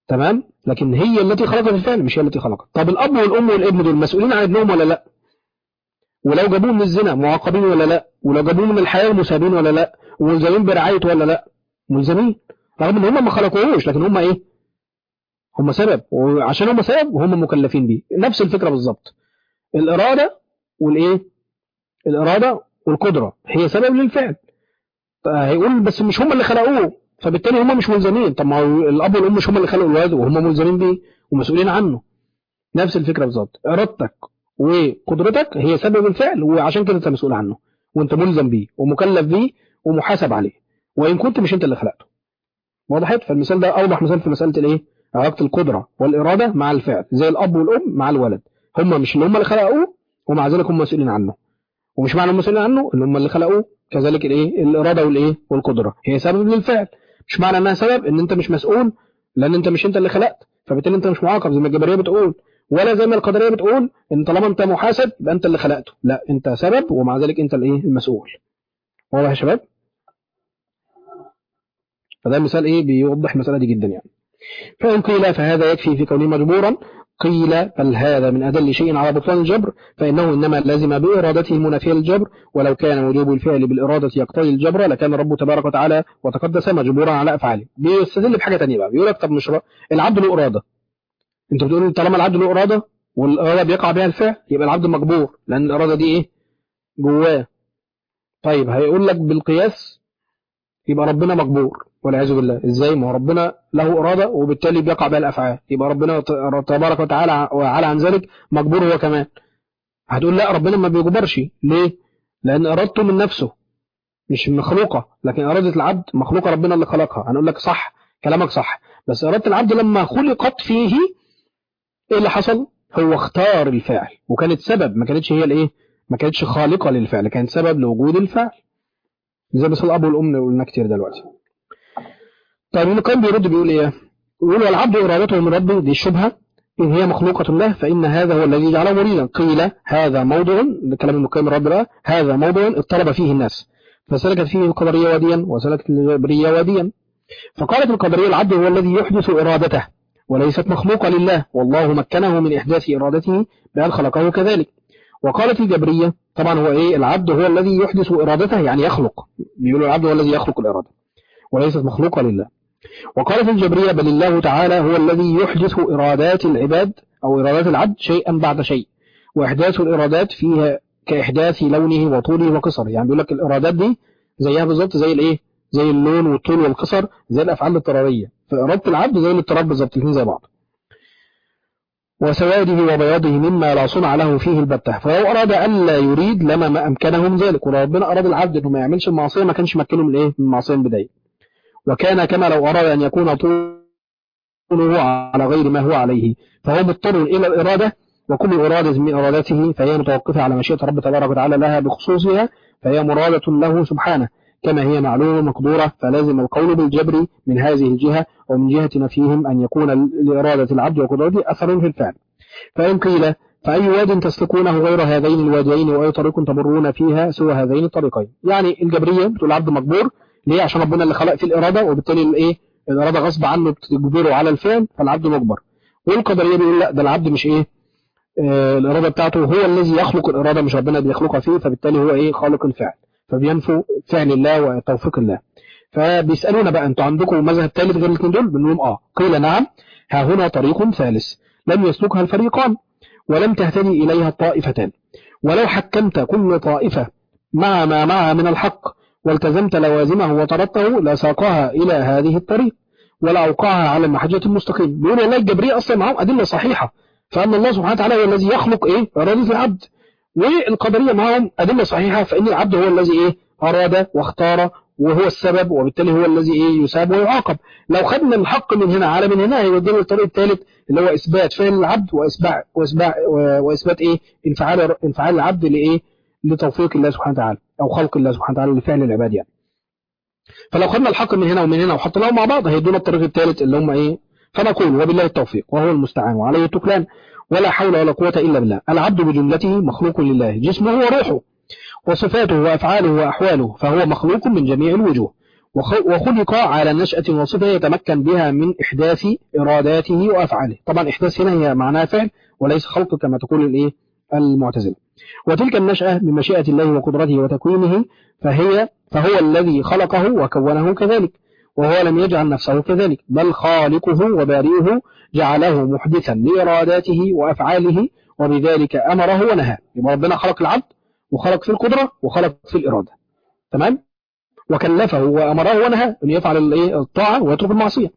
تمام لكن هي التي خلقت الفعل مش هي التي خلقت طب الاب والام والابن دول مسؤولين عن ابنهم ولا لا ولو جابوه من الزنا معاقبين ولا لا ولو جابوه من الحياه مسابين ولا لا وملزمين برعايته ولا لا ملزمين رغم ان هم ما خلقوهوش لكن هم ايه هم سبب وعشان هم سبب هم مكلفين بيه نفس الفكره بالظبط الاراده والايه الاراده والقدره هي سبب للفعل هيقول بس مش هم اللي خلقوه فبالتالي هم مش ملزمين طب ما هو الاب والام مش هم اللي خلقوا الولد وهم ملزمين بيه ومسؤولين عنه نفس الفكره بالظبط ارادتك وقدرتك هي سبب الفعل وعشان كده انت مسؤول عنه وانت ملزم بيه ومكلف بيه ومحاسب عليه وان كنت مش انت اللي خلقته وضحت فالمثال ده اوضح مثال في مساله الايه علاقه القدره والاراده مع الفعل زي الاب والام مع الولد هم مش اللي هم اللي خلقوه ومع ذلك هم مسؤولين عنه ومش معنى هم مسؤولين عنه ان هم اللي خلقوه كذلك الايه الاراده والايه والقدره هي سبب للفعل مش معنى انها سبب ان انت مش مسؤول لان انت مش انت اللي خلقت فبالتالي انت مش معاقب زي ما الجبريه بتقول ولا زي ما القدريه بتقول ان طالما انت محاسب يبقى انت اللي خلقته لا انت سبب ومع ذلك انت الايه المسؤول واضح يا شباب فده مثال ايه بيوضح المساله دي جدا يعني فان قيل فهذا يكفي في كونه مجبورا قيل بل هذا من أدل شيء على بطلان الجبر فإنه إنما لازم بإرادته المنافية للجبر ولو كان وجوب الفعل بالإرادة يقتضي الجبر لكان رب تبارك وتعالى وتقدس مجبورا على أفعاله بيستدل بحاجة تانية بقى بيقول لك طب مش العبد له إرادة أنت بتقول طالما العبد له إرادة والإرادة بيقع بها الفعل يبقى العبد مجبور لأن الإرادة دي إيه جواه طيب هيقول لك بالقياس يبقى ربنا مجبور والعياذ بالله ازاي ما هو ربنا له اراده وبالتالي بيقع بها الافعال يبقى ربنا تبارك وتعالى وعلى عن ذلك مجبور هو كمان هتقول لا ربنا ما بيجبرش ليه لان ارادته من نفسه مش مخلوقه لكن اراده العبد مخلوقه ربنا اللي خلقها هنقول لك صح كلامك صح بس اراده العبد لما خلقت فيه ايه اللي حصل هو اختار الفعل وكانت سبب ما كانتش هي الايه ما كانتش خالقه للفعل كانت سبب لوجود الفعل زي بس الاب والام قلنا كتير دلوقتي طيب ابن القيم بيرد بيقول ايه يقول والعبد ارادته من ربه دي الشبهه إن هي مخلوقة له فإن هذا هو الذي جعله مريدا قيل هذا موضع كلام ابن القيم الرب بقى هذا موضع اضطرب فيه الناس فسلكت فيه القدرية واديا وسلكت الجبرية واديا فقالت القدرية العبد هو الذي يحدث إرادته وليست مخلوقة لله والله مكنه من إحداث إرادته بأن خلقه كذلك وقالت الجبرية طبعا هو إيه العبد هو الذي يحدث إرادته يعني يخلق بيقولوا العبد هو الذي يخلق الإرادة وليست مخلوقة لله وقالت الجبرية بل الله تعالى هو الذي يحدث إرادات العباد أو إرادات العبد شيئا بعد شيء وإحداث الإرادات فيها كإحداث لونه وطوله وقصره يعني بيقول لك الإرادات دي زيها بالظبط زي الإيه زي اللون والطول والقصر زي الأفعال الاضطرارية فإرادة العبد زي الاضطراب بالظبط الاثنين زي بعض وسواده وبياضه مما لا صنع له فيه البتة فلو أراد ألا يريد لما ما أمكنه من ذلك ولو ربنا أراد العبد أنه ما يعملش المعصية ما كانش مكنه من إيه من المعصية من البداية وكان كما لو أراد أن يكون طوله على غير ما هو عليه فهو مضطر إلى الإرادة وكل إرادة من إرادته فهي متوقفة على مشيئة رب تبارك وتعالى لها بخصوصها فهي مرادة له سبحانه كما هي معلومة مقدورة فلازم القول بالجبر من هذه الجهة ومن جهة نفيهم أن يكون لإرادة العبد وقدرته أثر في الفعل فإن قيل فأي واد تسلكونه غير هذين الواديين وأي طريق تمرون فيها سوى هذين الطريقين يعني الجبرية بتقول العبد مجبور ليه عشان ربنا اللي خلق فيه الإرادة وبالتالي الإيه الإرادة غصب عنه بتجبره على الفعل فالعبد مجبر والقدرية بيقول لا ده العبد مش إيه آه الإرادة بتاعته هو الذي يخلق الإرادة مش ربنا بيخلقها فيه فبالتالي هو إيه خالق الفعل فبينفوا فعل الله وتوفيق الله فبيسألونا بقى انتوا عندكم مذهب ثالث غير الاثنين دول بنقول اه قيل نعم ها هنا طريق ثالث لم يسلكها الفريقان ولم تهتدي إليها الطائفتان ولو حكمت كل طائفة مع ما معها من الحق والتزمت لوازمه وطردته لساقها إلى هذه الطريق ولأوقعها على المحجة المستقيم بيقول والله الجبرية أصلا معهم أدلة صحيحة فأن الله سبحانه وتعالى هو الذي يخلق إيه إرادة العبد والقدرية معهم أدلة صحيحة فإن العبد هو الذي إيه أراد واختار وهو السبب وبالتالي هو الذي إيه يساب ويعاقب لو خدنا الحق من هنا على من هنا هيودينا الطريق الثالث اللي هو إثبات فعل العبد وإثبات وإثبات وإثبات إيه انفعال انفعال العبد لإيه لتوفيق الله سبحانه وتعالى أو خلق الله سبحانه وتعالى لفعل العباد يعني فلو خدنا الحق من هنا ومن هنا وحطيناهم مع بعض هيدونا الطريق الثالث اللي هم إيه فنقول وبالله التوفيق وهو المستعان وعليه التكلان ولا حول ولا قوة إلا بالله العبد بجملته مخلوق لله جسمه وروحه وصفاته وأفعاله وأحواله فهو مخلوق من جميع الوجوه وخلق على نشأة وصفة يتمكن بها من إحداث إراداته وأفعاله طبعا إحداث هنا هي معناها فعل وليس خلق كما تقول الإيه المعتزلة وتلك النشأة بمشيئة الله وقدرته وتكوينه فهي فهو الذي خلقه وكونه كذلك وهو لم يجعل نفسه كذلك بل خالقه وبارئه جعله محدثا لإراداته وأفعاله وبذلك أمره ونهى يبقى ربنا خلق العبد وخلق في القدرة وخلق في الإرادة تمام وكلفه وأمره ونهى أن يفعل الطاعة ويترك المعصية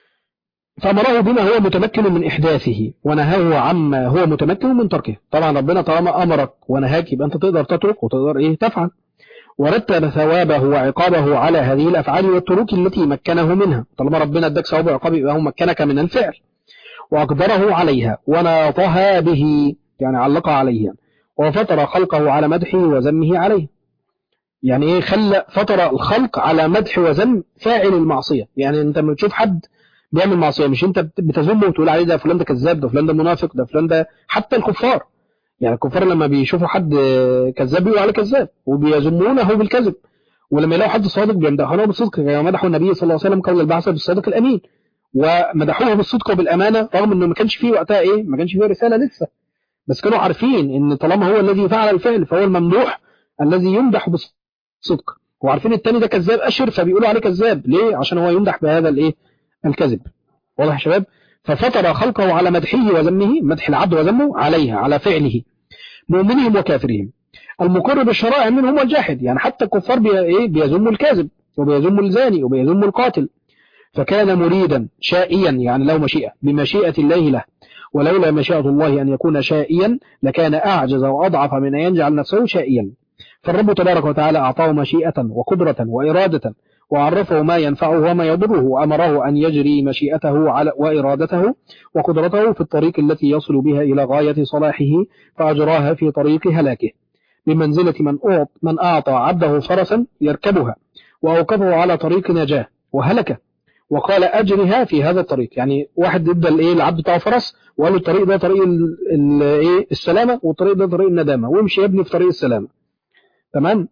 فأمره بما هو متمكن من إحداثه ونهاه عما هو متمكن من تركه طبعا ربنا طالما أمرك ونهاك يبقى أنت تقدر تترك وتقدر إيه تفعل ورتب ثوابه وعقابه على هذه الأفعال والتروك التي مكنه منها طالما ربنا اداك ثواب وعقاب يبقى هو مكنك من الفعل وأقدره عليها وناطها به يعني علقها عليها وفطر خلقه على مدحه وذمه عليه يعني ايه خلى فطر الخلق على مدح وذم فاعل المعصية يعني انت لما تشوف حد بيعمل معصية مش انت بتذمه وتقول عليه ده فلان ده كذاب ده فلان ده منافق ده فلان ده حتى الكفار يعني الكفار لما بيشوفوا حد كذاب بيقولوا عليه كذاب وبيذمونه بالكذب ولما يلاقوا حد صادق بيمدحونه بالصدق كما مدحوا النبي صلى الله عليه وسلم قول البعثة بالصادق الأمين ومدحوه بالصدق وبالأمانة رغم انه ما كانش فيه وقتها ايه ما كانش فيه رسالة لسه بس كانوا عارفين ان طالما هو الذي فعل الفعل فهو الممدوح الذي يمدح بالصدق وعارفين التاني ده كذاب أشر فبيقولوا عليه كذاب ليه عشان هو يمدح بهذا الايه الكذب واضح يا شباب ففطر خلقه على مدحه وذمه مدح العبد وذمه عليها على فعله مؤمنهم وكافرهم المقر بالشرائع منهم والجاحد يعني حتى الكفار بي ايه بيذموا الكاذب وبيذموا الزاني وبيذموا القاتل فكان مريدا شائيا يعني له مشيئة بمشيئة الله له ولولا مشيئة الله أن يكون شائيا لكان أعجز وأضعف من أن يجعل نفسه شائيا فالرب تبارك وتعالى أعطاه مشيئة وقدرة وإرادة وعرفه ما ينفعه وما يضره وأمره أن يجري مشيئته على وإرادته وقدرته في الطريق التي يصل بها إلى غاية صلاحه فأجراها في طريق هلاكه بمنزلة من, أعط من أعطى عبده فرسا يركبها وأوقفه على طريق نجاه وهلك وقال أجرها في هذا الطريق يعني واحد ادى الايه العبد بتاعه فرس وقال له الطريق ده طريق الايه السلامة والطريق ده طريق الندامة وامشي يا ابني في طريق السلامة تمام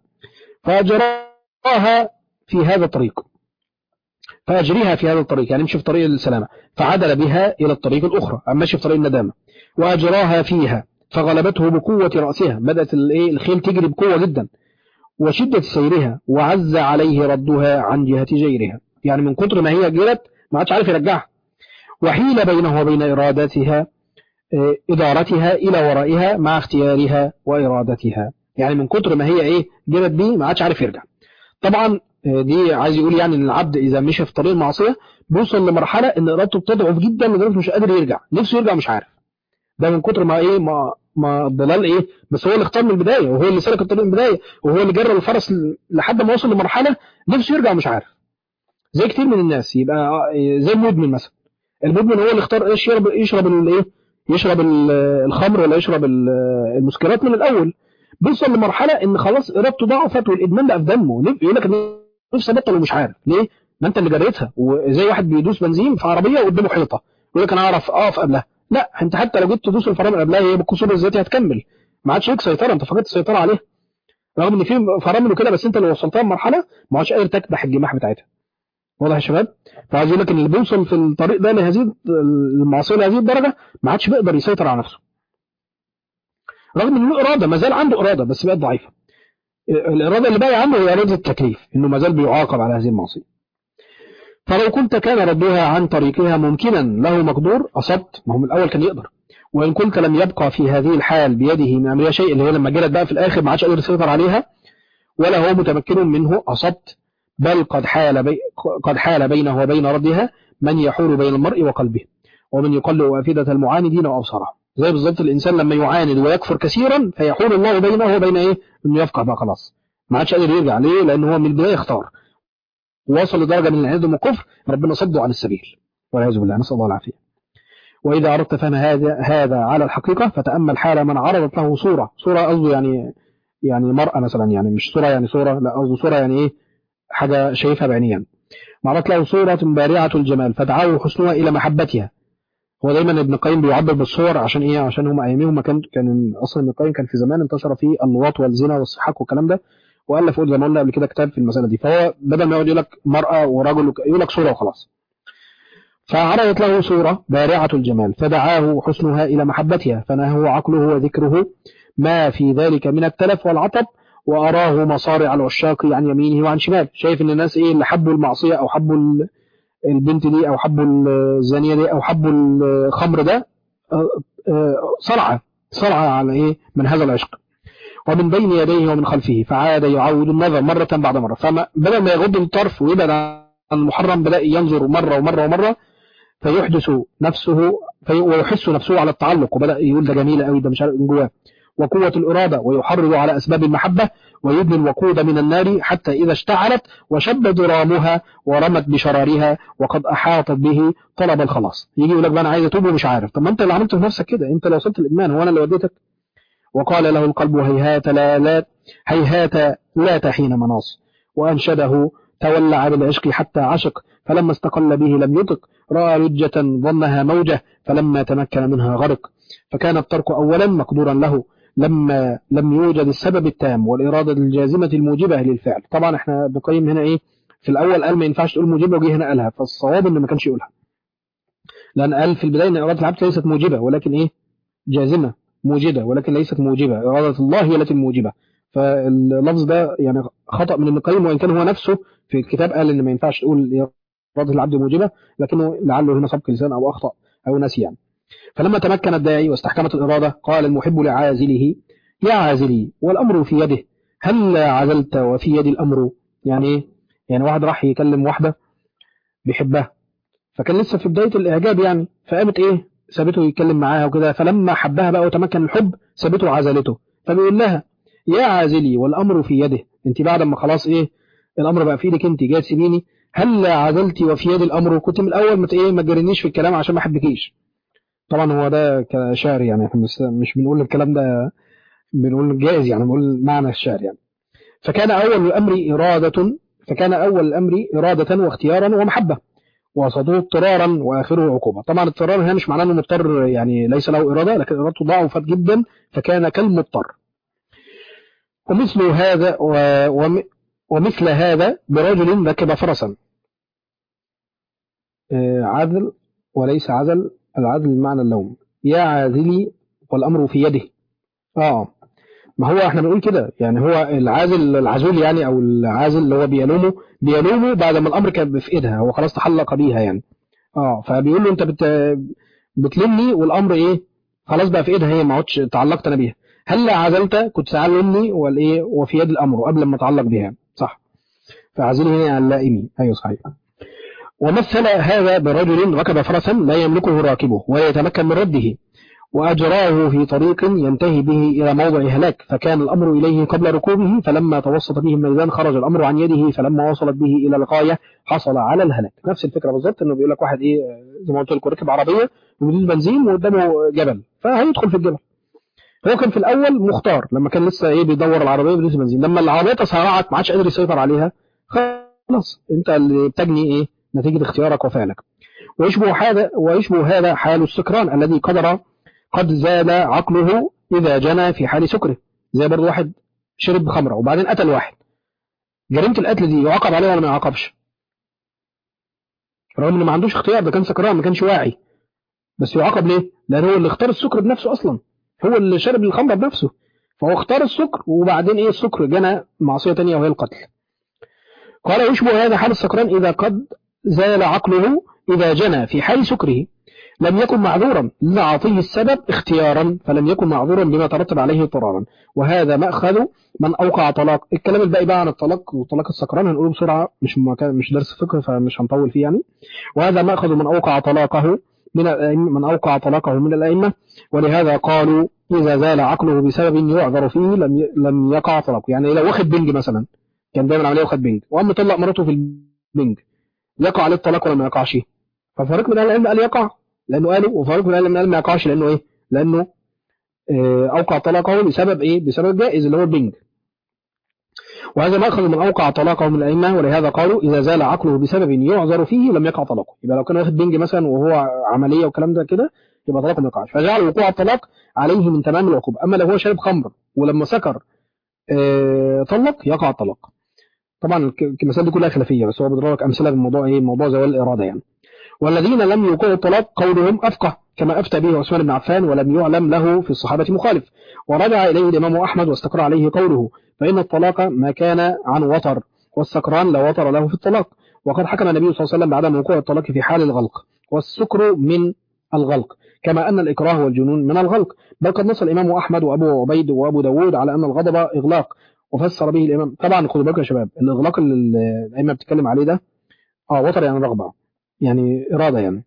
فأجراها في هذا الطريق فأجريها في هذا الطريق يعني امشي في طريق السلامة فعدل بها إلى الطريق الأخرى أما مشي في طريق الندامة وأجراها فيها فغلبته بقوة رأسها بدأت الخيل تجري بقوة جدا وشدة سيرها وعز عليه ردها عن جهة جيرها يعني من كتر ما هي جرت ما عادش عارف يرجعها وحيل بينه وبين إرادتها إدارتها إلى ورائها مع اختيارها وإرادتها يعني من كتر ما هي إيه جرت بيه ما عادش عارف يرجع طبعا دي عايز يقول يعني ان العبد اذا مشى في طريق المعصيه بيوصل لمرحله ان ارادته بتضعف جدا لدرجه مش قادر يرجع نفسه يرجع مش عارف ده من كتر ما ايه ما ما ضلال ايه بس هو اللي اختار من البدايه وهو اللي سلك الطريق من البدايه وهو اللي جرى الفرس لحد ما وصل لمرحله نفسه يرجع مش عارف زي كتير من الناس يبقى زي المدمن مثلا المدمن هو اللي اختار ايش يشرب يشرب الايه يشرب الخمر ولا يشرب المسكرات من الاول بيوصل لمرحله ان خلاص ارادته ضعفت والادمان بقى في دمه يقول لك نفسي ابطل ومش عارف ليه ما انت اللي جريتها وزي واحد بيدوس بنزين في عربيه وقدامه حيطه يقول لك انا اعرف اقف قبلها لا انت حتى لو جيت تدوس الفرامل قبلها هي بالكسور الذاتي هتكمل ما عادش ليك سيطره انت فقدت السيطره عليها رغم ان في فرامل وكده بس انت لو وصلتها لمرحله ما عادش قادر تكبح الجماح بتاعتها واضح يا شباب فعايز اقول لك ان اللي بيوصل في الطريق ده لهذه المعصيه لهذه الدرجه ما عادش بيقدر يسيطر على نفسه رغم ان له اراده ما زال عنده اراده بس بقت ضعيفه الاراده اللي باقي عنده هي اراده التكليف انه ما زال بيعاقب على هذه المعصيه فلو كنت كان ردها عن طريقها ممكنا له مقدور اصبت ما هو من الاول كان يقدر وان كنت لم يبقى في هذه الحال بيده من امرها شيء اللي هي لما جرت بقى في الاخر ما عادش قادر يسيطر عليها ولا هو متمكن منه اصبت بل قد حال بي قد حال بينه وبين ردها من يحول بين المرء وقلبه ومن يقلع افئده المعاندين وابصارهم زي بالظبط الإنسان لما يعاند ويكفر كثيرا فيحول الله بينه وبين إيه إنه يفقه بقى خلاص ما عادش قادر يرجع ليه لأنه هو من البداية اختار ووصل لدرجة من العناد والكفر ربنا صده عن السبيل والعياذ بالله نسأل الله العافية وإذا أردت فهم هذا هذا على الحقيقة فتأمل حال من عرضت له صورة صورة قصده يعني يعني مرأة مثلا يعني مش صورة يعني صورة لا قصده صورة يعني إيه حاجة شايفها بعينيا عرضت له صورة بارعة الجمال فدعاه حسنها إلى محبتها هو دايما ابن القيم بيعبر بالصور عشان ايه عشان هم ايامهم كان كان اصلا ابن القيم كان في زمان انتشر فيه اللواط والزنا والصحاق والكلام ده والف زي ما قلنا قبل كده كتاب في المساله دي فهو بدل ما يقعد يقول لك مراه ورجل يقول لك صوره وخلاص فعرضت له صورة بارعة الجمال فدعاه حسنها إلى محبتها فنهه عقله وذكره ما في ذلك من التلف والعطب وأراه مصارع العشاق عن يمينه وعن شماله شايف إن الناس إيه اللي حبوا المعصية أو حبوا البنت دي أو حبوا الزانية دي أو حبوا الخمر ده صرع صرع على إيه من هذا العشق ومن بين يديه ومن خلفه فعاد يعود النظر مرة بعد مرة فبدل ما يغض الطرف ويبعد عن المحرم بدأ ينظر مرة ومرة ومرة فيحدث نفسه في ويحس نفسه على التعلق وبدأ يقول ده جميل قوي ده مش عارف من جواه وقوة الإرادة ويحرض على أسباب المحبة ويبني الوقود من النار حتى إذا اشتعلت وشب ضرامها ورمت بشرارها وقد أحاطت به طلب الخلاص يجي يقول لك بقى أنا عايز أتوب ومش عارف طب ما أنت اللي عملته في نفسك كده أنت اللي وصلت الإدمان هو أنا اللي وديتك وقال له القلب هيهات لا لا هيهات لا تحين مناص وأنشده تولع بالعشق حتى عشق فلما استقل به لم يطق رأى لجة ظنها موجة فلما تمكن منها غرق فكان الترك أولا مقدورا له لما لم يوجد السبب التام والإرادة الجازمة الموجبة للفعل طبعا احنا بقيم هنا ايه في الأول قال ما ينفعش تقول موجبة وجه هنا قالها فالصواب انه ما كانش يقولها لأن قال في البداية ان إرادة العبد ليست موجبة ولكن ايه جازمة موجبة ولكن ليست موجبة إرادة الله هي التي الموجبة فاللفظ ده يعني خطأ من ابن القيم وإن كان هو نفسه في الكتاب قال إن ما ينفعش تقول إرادة العبد موجبة لكنه لعله هنا سبق لسان أو أخطأ أو نسي يعني فلما تمكن الداعي واستحكمت الإرادة قال المحب لعازله يا عازلي والأمر في يده هل عزلت وفي يد الأمر يعني إيه؟ يعني واحد راح يكلم واحدة بيحبها فكان لسه في بداية الإعجاب يعني فقامت إيه سابته يتكلم معاها وكده فلما حبها بقى وتمكن الحب سابته وعزلته فبيقول لها يا عازلي والأمر في يده أنت بعد ما خلاص إيه الأمر بقى في إيدك أنت جاي تسيبيني هل عزلت وفي يد الأمر كنت من الأول ما إيه ما تجرنيش في الكلام عشان ما أحبكيش طبعا هو ده كشعر يعني احنا مش بنقول الكلام ده بنقول جائز يعني بنقول معنى الشعر يعني فكان أول الأمر إرادة فكان أول الأمر إرادة واختيارا ومحبة وسطه اضطرارا وآخره عقوبة طبعا اضطرار هنا مش معناه انه مضطر يعني ليس له إرادة لكن إرادته ضعفت جدا فكان كالمضطر ومثل هذا ومثل هذا برجل ركب فرسا عدل وليس عزل العدل بمعنى اللوم يا عازلي والأمر في يده اه ما هو احنا بنقول كده يعني هو العازل العزول يعني او العازل اللي هو بيلومه بيلومه بعد ما الامر كان في ايدها هو خلاص تحلق بيها يعني اه فبيقول له انت بت بتلمني والامر ايه خلاص بقى في ايدها هي ما عدتش تعلقت انا بيها هل عزلت كنت تعلمني والايه وفي يد الامر قبل ما اتعلق بها صح فعزلي هنا على اللائمي ايوه صحيح ومثل هذا برجل ركب فرسا لا يملكه راكبه ولا يتمكن من رده وأجراه في طريق ينتهي به إلى موضع هلاك فكان الأمر إليه قبل ركوبه فلما توسط به الميدان خرج الأمر عن يده فلما وصلت به إلى الغاية حصل على الهلاك نفس الفكرة بالظبط إنه بيقول لك واحد إيه زي ما قلت لكم ركب عربية وبيدوس بنزين وقدامه جبل فهيدخل في الجبل هو كان في الأول مختار لما كان لسه إيه بيدور العربية بيدوس بنزين لما العربية تسارعت ما عادش قادر يسيطر عليها خلاص أنت اللي بتجني إيه نتيجة اختيارك وفعلك ويشبه هذا ويشبه هذا حال السكران الذي قدر قد زال عقله إذا جنى في حال سكره زي برضه واحد شرب خمرة وبعدين قتل واحد جريمة القتل دي يعاقب عليها ولا ما يعاقبش رغم انه ما عندوش اختيار ده كان سكران ما كانش واعي بس يعاقب ليه لان هو اللي اختار السكر بنفسه اصلا هو اللي شرب الخمرة بنفسه فهو اختار السكر وبعدين ايه السكر جنى معصية تانية وهي القتل قال يشبه هذا حال السكران إذا قد زال عقله إذا جنى في حال سكره لم يكن معذورا لعطيه السبب اختيارا فلم يكن معذورا بما ترتب عليه اضطرارا وهذا مأخذ من أوقع طلاق الكلام الباقي بقى عن الطلاق وطلاق السكران هنقوله بسرعة مش مكان مش درس فقه فمش هنطول فيه يعني وهذا مأخذ من أوقع طلاقه من من أوقع طلاقه من الأئمة ولهذا قالوا إذا زال عقله بسبب يعذر فيه لم لم يقع طلاقه يعني لو واخد بنج مثلا كان دايما عمليه واخد بنج وقام مطلق مراته في البنج يقع عليه الطلاق ولا ما يقعش ففريق من اهل العلم قال يقع لانه قالوا وفريق من اهل العلم قال ما يقعش لانه ايه لانه اه اوقع طلاقه بسبب ايه بسبب جائز اللي هو البنج وهذا مأخذ من أوقع طلاقه من الأئمة ولهذا قالوا إذا زال عقله بسبب يعذر فيه لم يقع طلاقه يبقى لو كان واخد بنج مثلا وهو عملية والكلام ده كده يبقى طلاقه ما يقعش فجعل وقوع الطلاق عليه من تمام العقوبة أما لو هو شرب خمر ولما سكر آه، طلق يقع الطلاق طبعا الك- المسائل دي كلها خلافيه بس هو بيضرب لك امثله بالموضوع ايه موضوع زوال الاراده يعني والذين لم يوقعوا الطلاق قولهم افقه كما افتى به عثمان بن عفان ولم يعلم له في الصحابه مخالف ورجع اليه الامام احمد واستقر عليه قوله فان الطلاق ما كان عن وطر والسكران لا وطر له في الطلاق وقد حكم النبي صلى الله عليه وسلم بعدم وقوع الطلاق في حال الغلق والسكر من الغلق كما أن الإكراه والجنون من الغلق بل قد نص الإمام أحمد وأبو عبيد وأبو داود على أن الغضب إغلاق وفسر به الإمام طبعا خدوا بالكم يا شباب الإغلاق اللي الأئمة بتتكلم عليه ده اه وتر يعني رغبة يعني إرادة يعني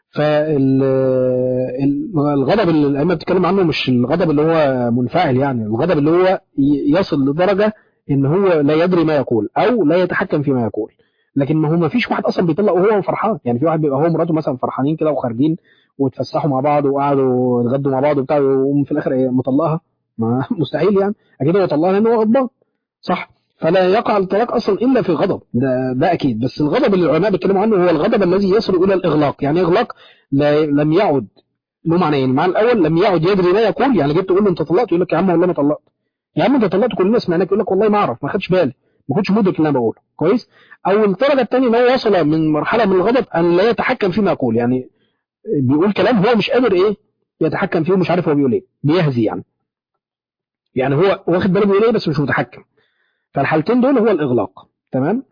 فالغضب اللي الأئمة بتتكلم عنه مش الغضب اللي هو منفعل يعني الغضب اللي هو ي- يصل لدرجة إن هو لا يدري ما يقول أو لا يتحكم فيما يقول لكن ما هو ما فيش واحد أصلا بيطلق وهو فرحان يعني في واحد بيبقى هو ومراته مثلا فرحانين كده وخارجين واتفسحوا مع بعض وقعدوا يتغدوا مع بعض وبتاع ويقوم في الآخر إيه مطلقها ما مستحيل يعني أكيد هو طلقها لأنه هو غضبان صح فلا يقع الطلاق اصلا الا في الغضب ده, ده اكيد بس الغضب اللي العلماء بيتكلموا عنه هو الغضب الذي يصل الى الاغلاق يعني اغلاق لا لم يعد له معنيين المعنى الاول لم يعد يدري ما يقول يعني جيت تقول له انت طلقت يقول لك يا عم والله ما طلقت يا عم انت طلقت كلنا سمعناك يقول لك والله ما اعرف ما خدش بالي ما كنتش مدرك اللي انا بقوله كويس او الدرجه الثانيه ان هو وصل من مرحله من الغضب ان لا يتحكم فيما يقول يعني بيقول كلام هو مش قادر ايه يتحكم فيه ومش عارف هو بيقول ايه بيهزي يعني يعني هو واخد باله بيقول ايه بس مش متحكم فالحالتين دول هو الإغلاق تمام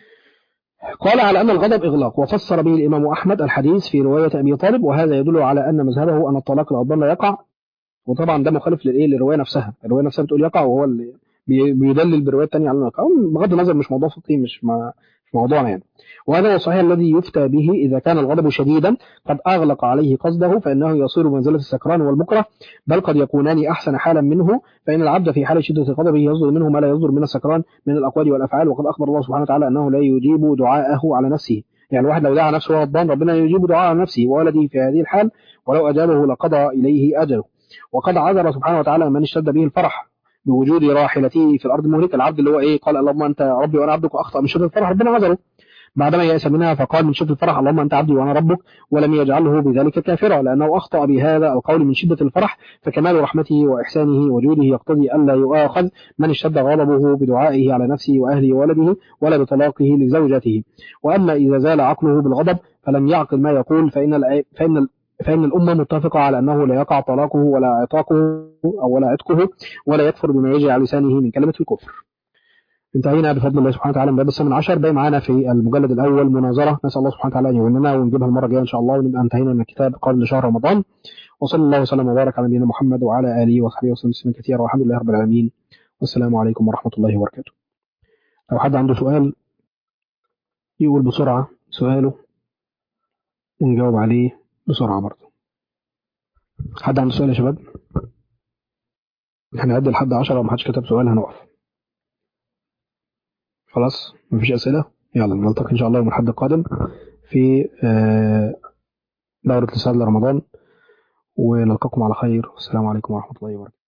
قال على أن الغضب إغلاق وفسر به الإمام أحمد الحديث في رواية أبي طالب وهذا يدل على أن مذهبه أن الطلاق الأفضل لا يقع وطبعا ده مخالف للإيه للرواية نفسها الرواية نفسها بتقول يقع وهو اللي بي- بيدلل بالرواية الثانية على أنه يقع بغض النظر مش موضوع فقهي مش ما مش موضوعنا يعني وهذا هو الصحيح الذي يفتى به إذا كان الغضب شديدا قد أغلق عليه قصده فإنه يصير منزلة السكران والمكره بل قد يكونان أحسن حالا منه فإن العبد في حال شدة غضبه يصدر منه ما لا يصدر من السكران من الأقوال والأفعال وقد أخبر الله سبحانه وتعالى أنه لا يجيب دعاءه على نفسه يعني الواحد لو دعا نفسه وهو غضبان ربنا يجيب دعاء على نفسه وولده في هذه الحال ولو أجابه لقضى إليه أجله وقد عذر سبحانه وتعالى من اشتد به الفرح بوجود راحلته في الأرض مهلكة العبد اللي هو إيه قال اللهم أنت ربي وأنا عبدك وأخطأ من شدة الفرح ربنا عذره بعدما يأس منها فقال من شدة الفرح اللهم أنت عبدي وأنا ربك ولم يجعله بذلك كافرا لأنه أخطأ بهذا القول من شدة الفرح فكمال رحمته وإحسانه وجوده يقتضي ألا يؤاخذ من اشتد غضبه بدعائه على نفسه وأهله وولده ولا بطلاقه لزوجته وأما إذا زال عقله بالغضب فلم يعقل ما يقول فإن الع- فإن ال- فإن الأمة متفقة على أنه لا يقع طلاقه ولا عتاقه أو ولا عتقه ولا يكفر بما يجري على لسانه من كلمة الكفر انتهينا بفضل الله سبحانه وتعالى من باب الثامن عشر باقي معانا في المجلد الاول مناظره نسال الله سبحانه وتعالى ان يعيننا ونجيبها المره الجايه ان شاء الله ونبقى انتهينا من الكتاب قبل شهر رمضان وصلى الله وسلم وبارك على نبينا محمد وعلى اله وصحبه وسلم تسليما كثيرا والحمد لله رب العالمين والسلام عليكم ورحمه الله وبركاته. لو حد عنده سؤال يقول بسرعه سؤاله ونجاوب عليه بسرعه برضه. حد عنده سؤال يا شباب؟ هنعد لحد 10 لو ما حدش كتب سؤال هنقف. خلاص مفيش أسئلة يلا نلتقي إن شاء الله يوم الأحد القادم في آه، دورة الإسعاد لرمضان ونلقاكم على خير والسلام عليكم ورحمة الله وبركاته